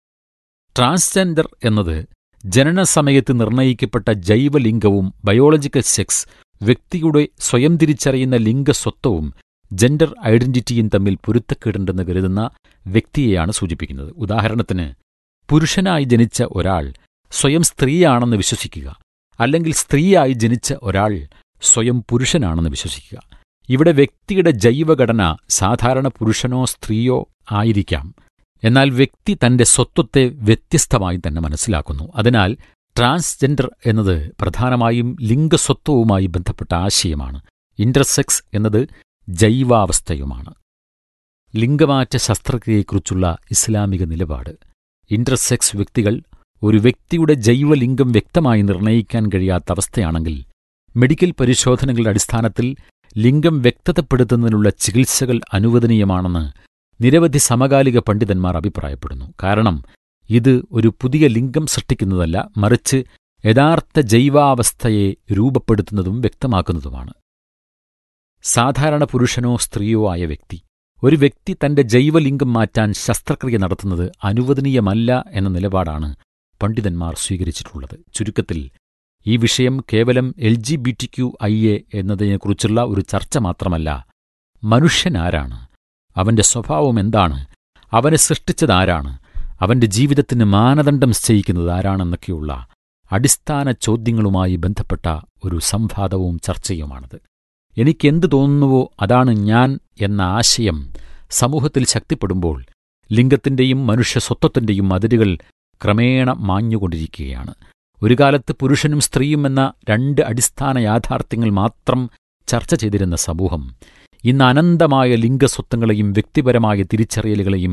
ട്രാൻസ്ജെൻഡർ എന്നത് ജനനസമയത്ത് നിർണയിക്കപ്പെട്ട ജൈവലിംഗവും ബയോളജിക്കൽ സെക്സ് വ്യക്തിയുടെ സ്വയം തിരിച്ചറിയുന്ന ലിംഗസ്വത്വവും ജെൻഡർ ഐഡന്റിറ്റിയും തമ്മിൽ പൊരുത്തക്കേടുണ്ടെന്ന് കരുതുന്ന വ്യക്തിയെയാണ് സൂചിപ്പിക്കുന്നത് ഉദാഹരണത്തിന് പുരുഷനായി ജനിച്ച ഒരാൾ സ്വയം സ്ത്രീയാണെന്ന് വിശ്വസിക്കുക അല്ലെങ്കിൽ സ്ത്രീയായി ജനിച്ച ഒരാൾ സ്വയം പുരുഷനാണെന്ന് വിശ്വസിക്കുക ഇവിടെ വ്യക്തിയുടെ ജൈവഘടന സാധാരണ പുരുഷനോ സ്ത്രീയോ ആയിരിക്കാം എന്നാൽ വ്യക്തി തന്റെ സ്വത്വത്തെ വ്യത്യസ്തമായി തന്നെ മനസ്സിലാക്കുന്നു അതിനാൽ ട്രാൻസ്ജെൻഡർ എന്നത് പ്രധാനമായും ലിംഗസ്വത്വവുമായി ബന്ധപ്പെട്ട ആശയമാണ് ഇന്റർസെക്സ് എന്നത് ജൈവാവസ്ഥയുമാണ് ലിംഗമാറ്റ ശസ്ത്രക്രിയയെക്കുറിച്ചുള്ള ഇസ്ലാമിക നിലപാട് ഇന്റർസെക്സ് വ്യക്തികൾ ഒരു വ്യക്തിയുടെ ജൈവലിംഗം വ്യക്തമായി നിർണയിക്കാൻ കഴിയാത്ത അവസ്ഥയാണെങ്കിൽ മെഡിക്കൽ പരിശോധനകളുടെ അടിസ്ഥാനത്തിൽ ലിംഗം വ്യക്തതപ്പെടുത്തുന്നതിനുള്ള ചികിത്സകൾ അനുവദനീയമാണെന്ന് നിരവധി സമകാലിക പണ്ഡിതന്മാർ അഭിപ്രായപ്പെടുന്നു കാരണം ഇത് ഒരു പുതിയ ലിംഗം സൃഷ്ടിക്കുന്നതല്ല മറിച്ച് യഥാർത്ഥ ജൈവാവസ്ഥയെ രൂപപ്പെടുത്തുന്നതും വ്യക്തമാക്കുന്നതുമാണ് സാധാരണ പുരുഷനോ സ്ത്രീയോ ആയ വ്യക്തി ഒരു വ്യക്തി തന്റെ ജൈവലിംഗം മാറ്റാൻ ശസ്ത്രക്രിയ നടത്തുന്നത് അനുവദനീയമല്ല എന്ന നിലപാടാണ് പണ്ഡിതന്മാർ സ്വീകരിച്ചിട്ടുള്ളത് ചുരുക്കത്തിൽ ഈ വിഷയം കേവലം L G B T Q I A എന്നതിനെക്കുറിച്ചുള്ള ഒരു ചർച്ച മാത്രമല്ല മനുഷ്യനാരാണ് അവന്റെ സ്വഭാവം എന്താണ് അവനെ സൃഷ്ടിച്ചതാരാണ് അവന്റെ ജീവിതത്തിന് മാനദണ്ഡം നിശ്ചയിക്കുന്നത് ആരാണെന്നൊക്കെയുള്ള അടിസ്ഥാന ചോദ്യങ്ങളുമായി ബന്ധപ്പെട്ട ഒരു സംവാദവും ചർച്ചയുമാണത് എനിക്കെന്ത് തോന്നുന്നുവോ അതാണ് ഞാൻ എന്ന ആശയം സമൂഹത്തിൽ ശക്തിപ്പെടുമ്പോൾ ലിംഗത്തിന്റെയും മനുഷ്യ സ്വത്വത്തിന്റെയും അതിരുകൾ ക്രമേണ മാഞ്ഞുകൊണ്ടിരിക്കുകയാണ് ഒരു കാലത്ത് പുരുഷനും സ്ത്രീയും എന്ന രണ്ട് അടിസ്ഥാന യാഥാർത്ഥ്യങ്ങൾ മാത്രം ചർച്ച ചെയ്തിരുന്ന സമൂഹം ഇന്ന് അനന്തമായ ലിംഗസ്വത്വങ്ങളെയും വ്യക്തിപരമായ തിരിച്ചറിയലുകളെയും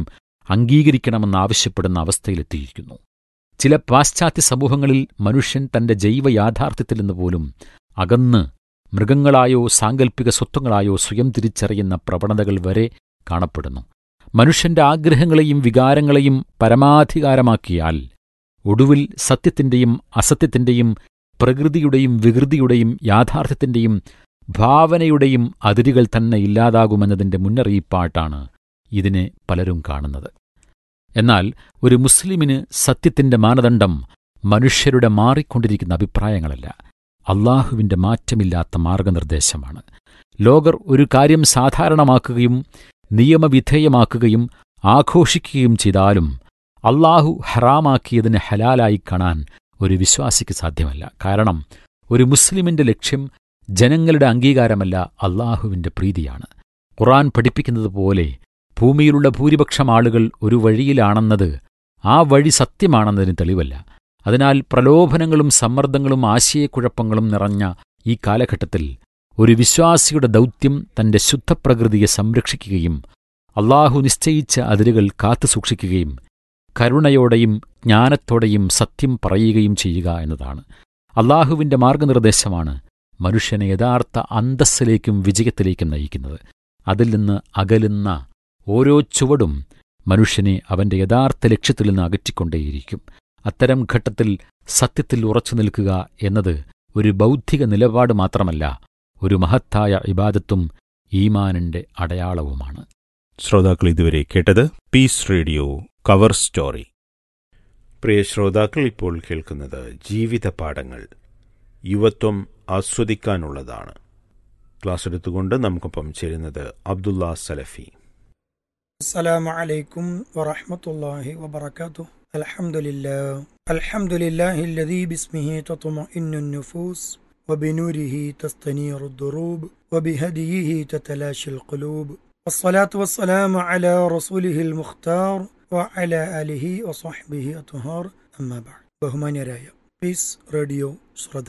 അംഗീകരിക്കണമെന്നാവശ്യപ്പെടുന്ന അവസ്ഥയിലെത്തിയിരിക്കുന്നു ചില പാശ്ചാത്യ സമൂഹങ്ങളിൽ മനുഷ്യൻ തന്റെ ജൈവ യാഥാർത്ഥ്യത്തിൽ നിന്ന് പോലും അകന്ന് മൃഗങ്ങളായോ സാങ്കല്പിക സ്വത്വങ്ങളായോ സ്വയം തിരിച്ചറിയുന്ന പ്രവണതകൾ വരെ കാണപ്പെടുന്നു മനുഷ്യന്റെ ആഗ്രഹങ്ങളെയും വികാരങ്ങളെയും പരമാധികാരമാക്കിയാൽ ഒടുവിൽ സത്യത്തിന്റെയും അസത്യത്തിന്റെയും പ്രകൃതിയുടെയും വികൃതിയുടെയും യാഥാർത്ഥ്യത്തിന്റെയും ഭാവനയുടെയും അതിരുകൾ തന്നെ ഇല്ലാതാകുമെന്നതിന്റെ മുന്നറിയിപ്പായിട്ടാണ് ഇതിനെ പലരും കാണുന്നത് എന്നാൽ ഒരു മുസ്ലിമിന് സത്യത്തിന്റെ മാനദണ്ഡം മനുഷ്യരുടെ മാറിക്കൊണ്ടിരിക്കുന്ന അഭിപ്രായങ്ങളല്ല അള്ളാഹുവിന്റെ മാറ്റമില്ലാത്ത മാർഗനിർദ്ദേശമാണ് ലോകർ ഒരു കാര്യം സാധാരണമാക്കുകയും നിയമവിധേയമാക്കുകയും ആഘോഷിക്കുകയും ചെയ്താലും അള്ളാഹു ഹറാമാക്കിയതിന് ഹലാലായി കാണാൻ ഒരു വിശ്വാസിക്ക് സാധ്യമല്ല കാരണം ഒരു മുസ്ലിമിന്റെ ലക്ഷ്യം ജനങ്ങളുടെ അംഗീകാരമല്ല അള്ളാഹുവിന്റെ പ്രീതിയാണ് ഖുറാൻ പഠിപ്പിക്കുന്നത് പോലെ ഭൂമിയിലുള്ള ഭൂരിപക്ഷം ആളുകൾ ഒരു വഴിയിലാണെന്നത് ആ വഴി സത്യമാണെന്നതിന് തെളിവല്ല അതിനാൽ പ്രലോഭനങ്ങളും സമ്മർദ്ദങ്ങളും ആശയക്കുഴപ്പങ്ങളും നിറഞ്ഞ ഈ കാലഘട്ടത്തിൽ ഒരു വിശ്വാസിയുടെ ദൗത്യം തന്റെ ശുദ്ധപ്രകൃതിയെ സംരക്ഷിക്കുകയും അള്ളാഹു നിശ്ചയിച്ച അതിരുകൾ കാത്തുസൂക്ഷിക്കുകയും കരുണയോടെയും ജ്ഞാനത്തോടെയും സത്യം പറയുകയും ചെയ്യുക എന്നതാണ് അള്ളാഹുവിന്റെ മാർഗനിർദ്ദേശമാണ് മനുഷ്യനെ യഥാർത്ഥ അന്തസ്സിലേക്കും വിജയത്തിലേക്കും നയിക്കുന്നത് അതിൽ നിന്ന് അകലുന്ന ഓരോ ചുവടും മനുഷ്യനെ അവന്റെ യഥാർത്ഥ ലക്ഷ്യത്തിൽ നിന്ന് അകറ്റിക്കൊണ്ടേയിരിക്കും അത്തരം ഘട്ടത്തിൽ സത്യത്തിൽ ഉറച്ചു നിൽക്കുക എന്നത് ഒരു ബൗദ്ധിക നിലപാട് മാത്രമല്ല ഒരു മഹത്തായ ഇബാദത്തും ഈമാനിന്റെ അടയാളവുമാണ് ശ്രോതാക്കൾ ഇതുവരെ കേട്ടത് പീസ് റേഡിയോ കവർ സ്റ്റോറി പ്രിയ ശ്രോതാക്കൾ ഇപ്പോൾ കേൾക്കുന്നത് ജീവിത പാഠങ്ങൾ യുവത്വം ആസ്വദിക്കാനുള്ളതാണ് ക്ലാസ് എടുത്തുകൊണ്ട് നമുക്കൊപ്പം ചേരുന്നത് അബ്ദുള്ള സലഫി السلام عليكم ورحمة الله وبركاته الحمد لله الحمد لله الذي باسمه تطمئن النفوس وبنوره تستنير الدروب وبهديه تتلاشى القلوب والصلاة والسلام على رسوله المختار وعلى آله وصحبه أطهار أما بعد بهمان رايا بيس راديو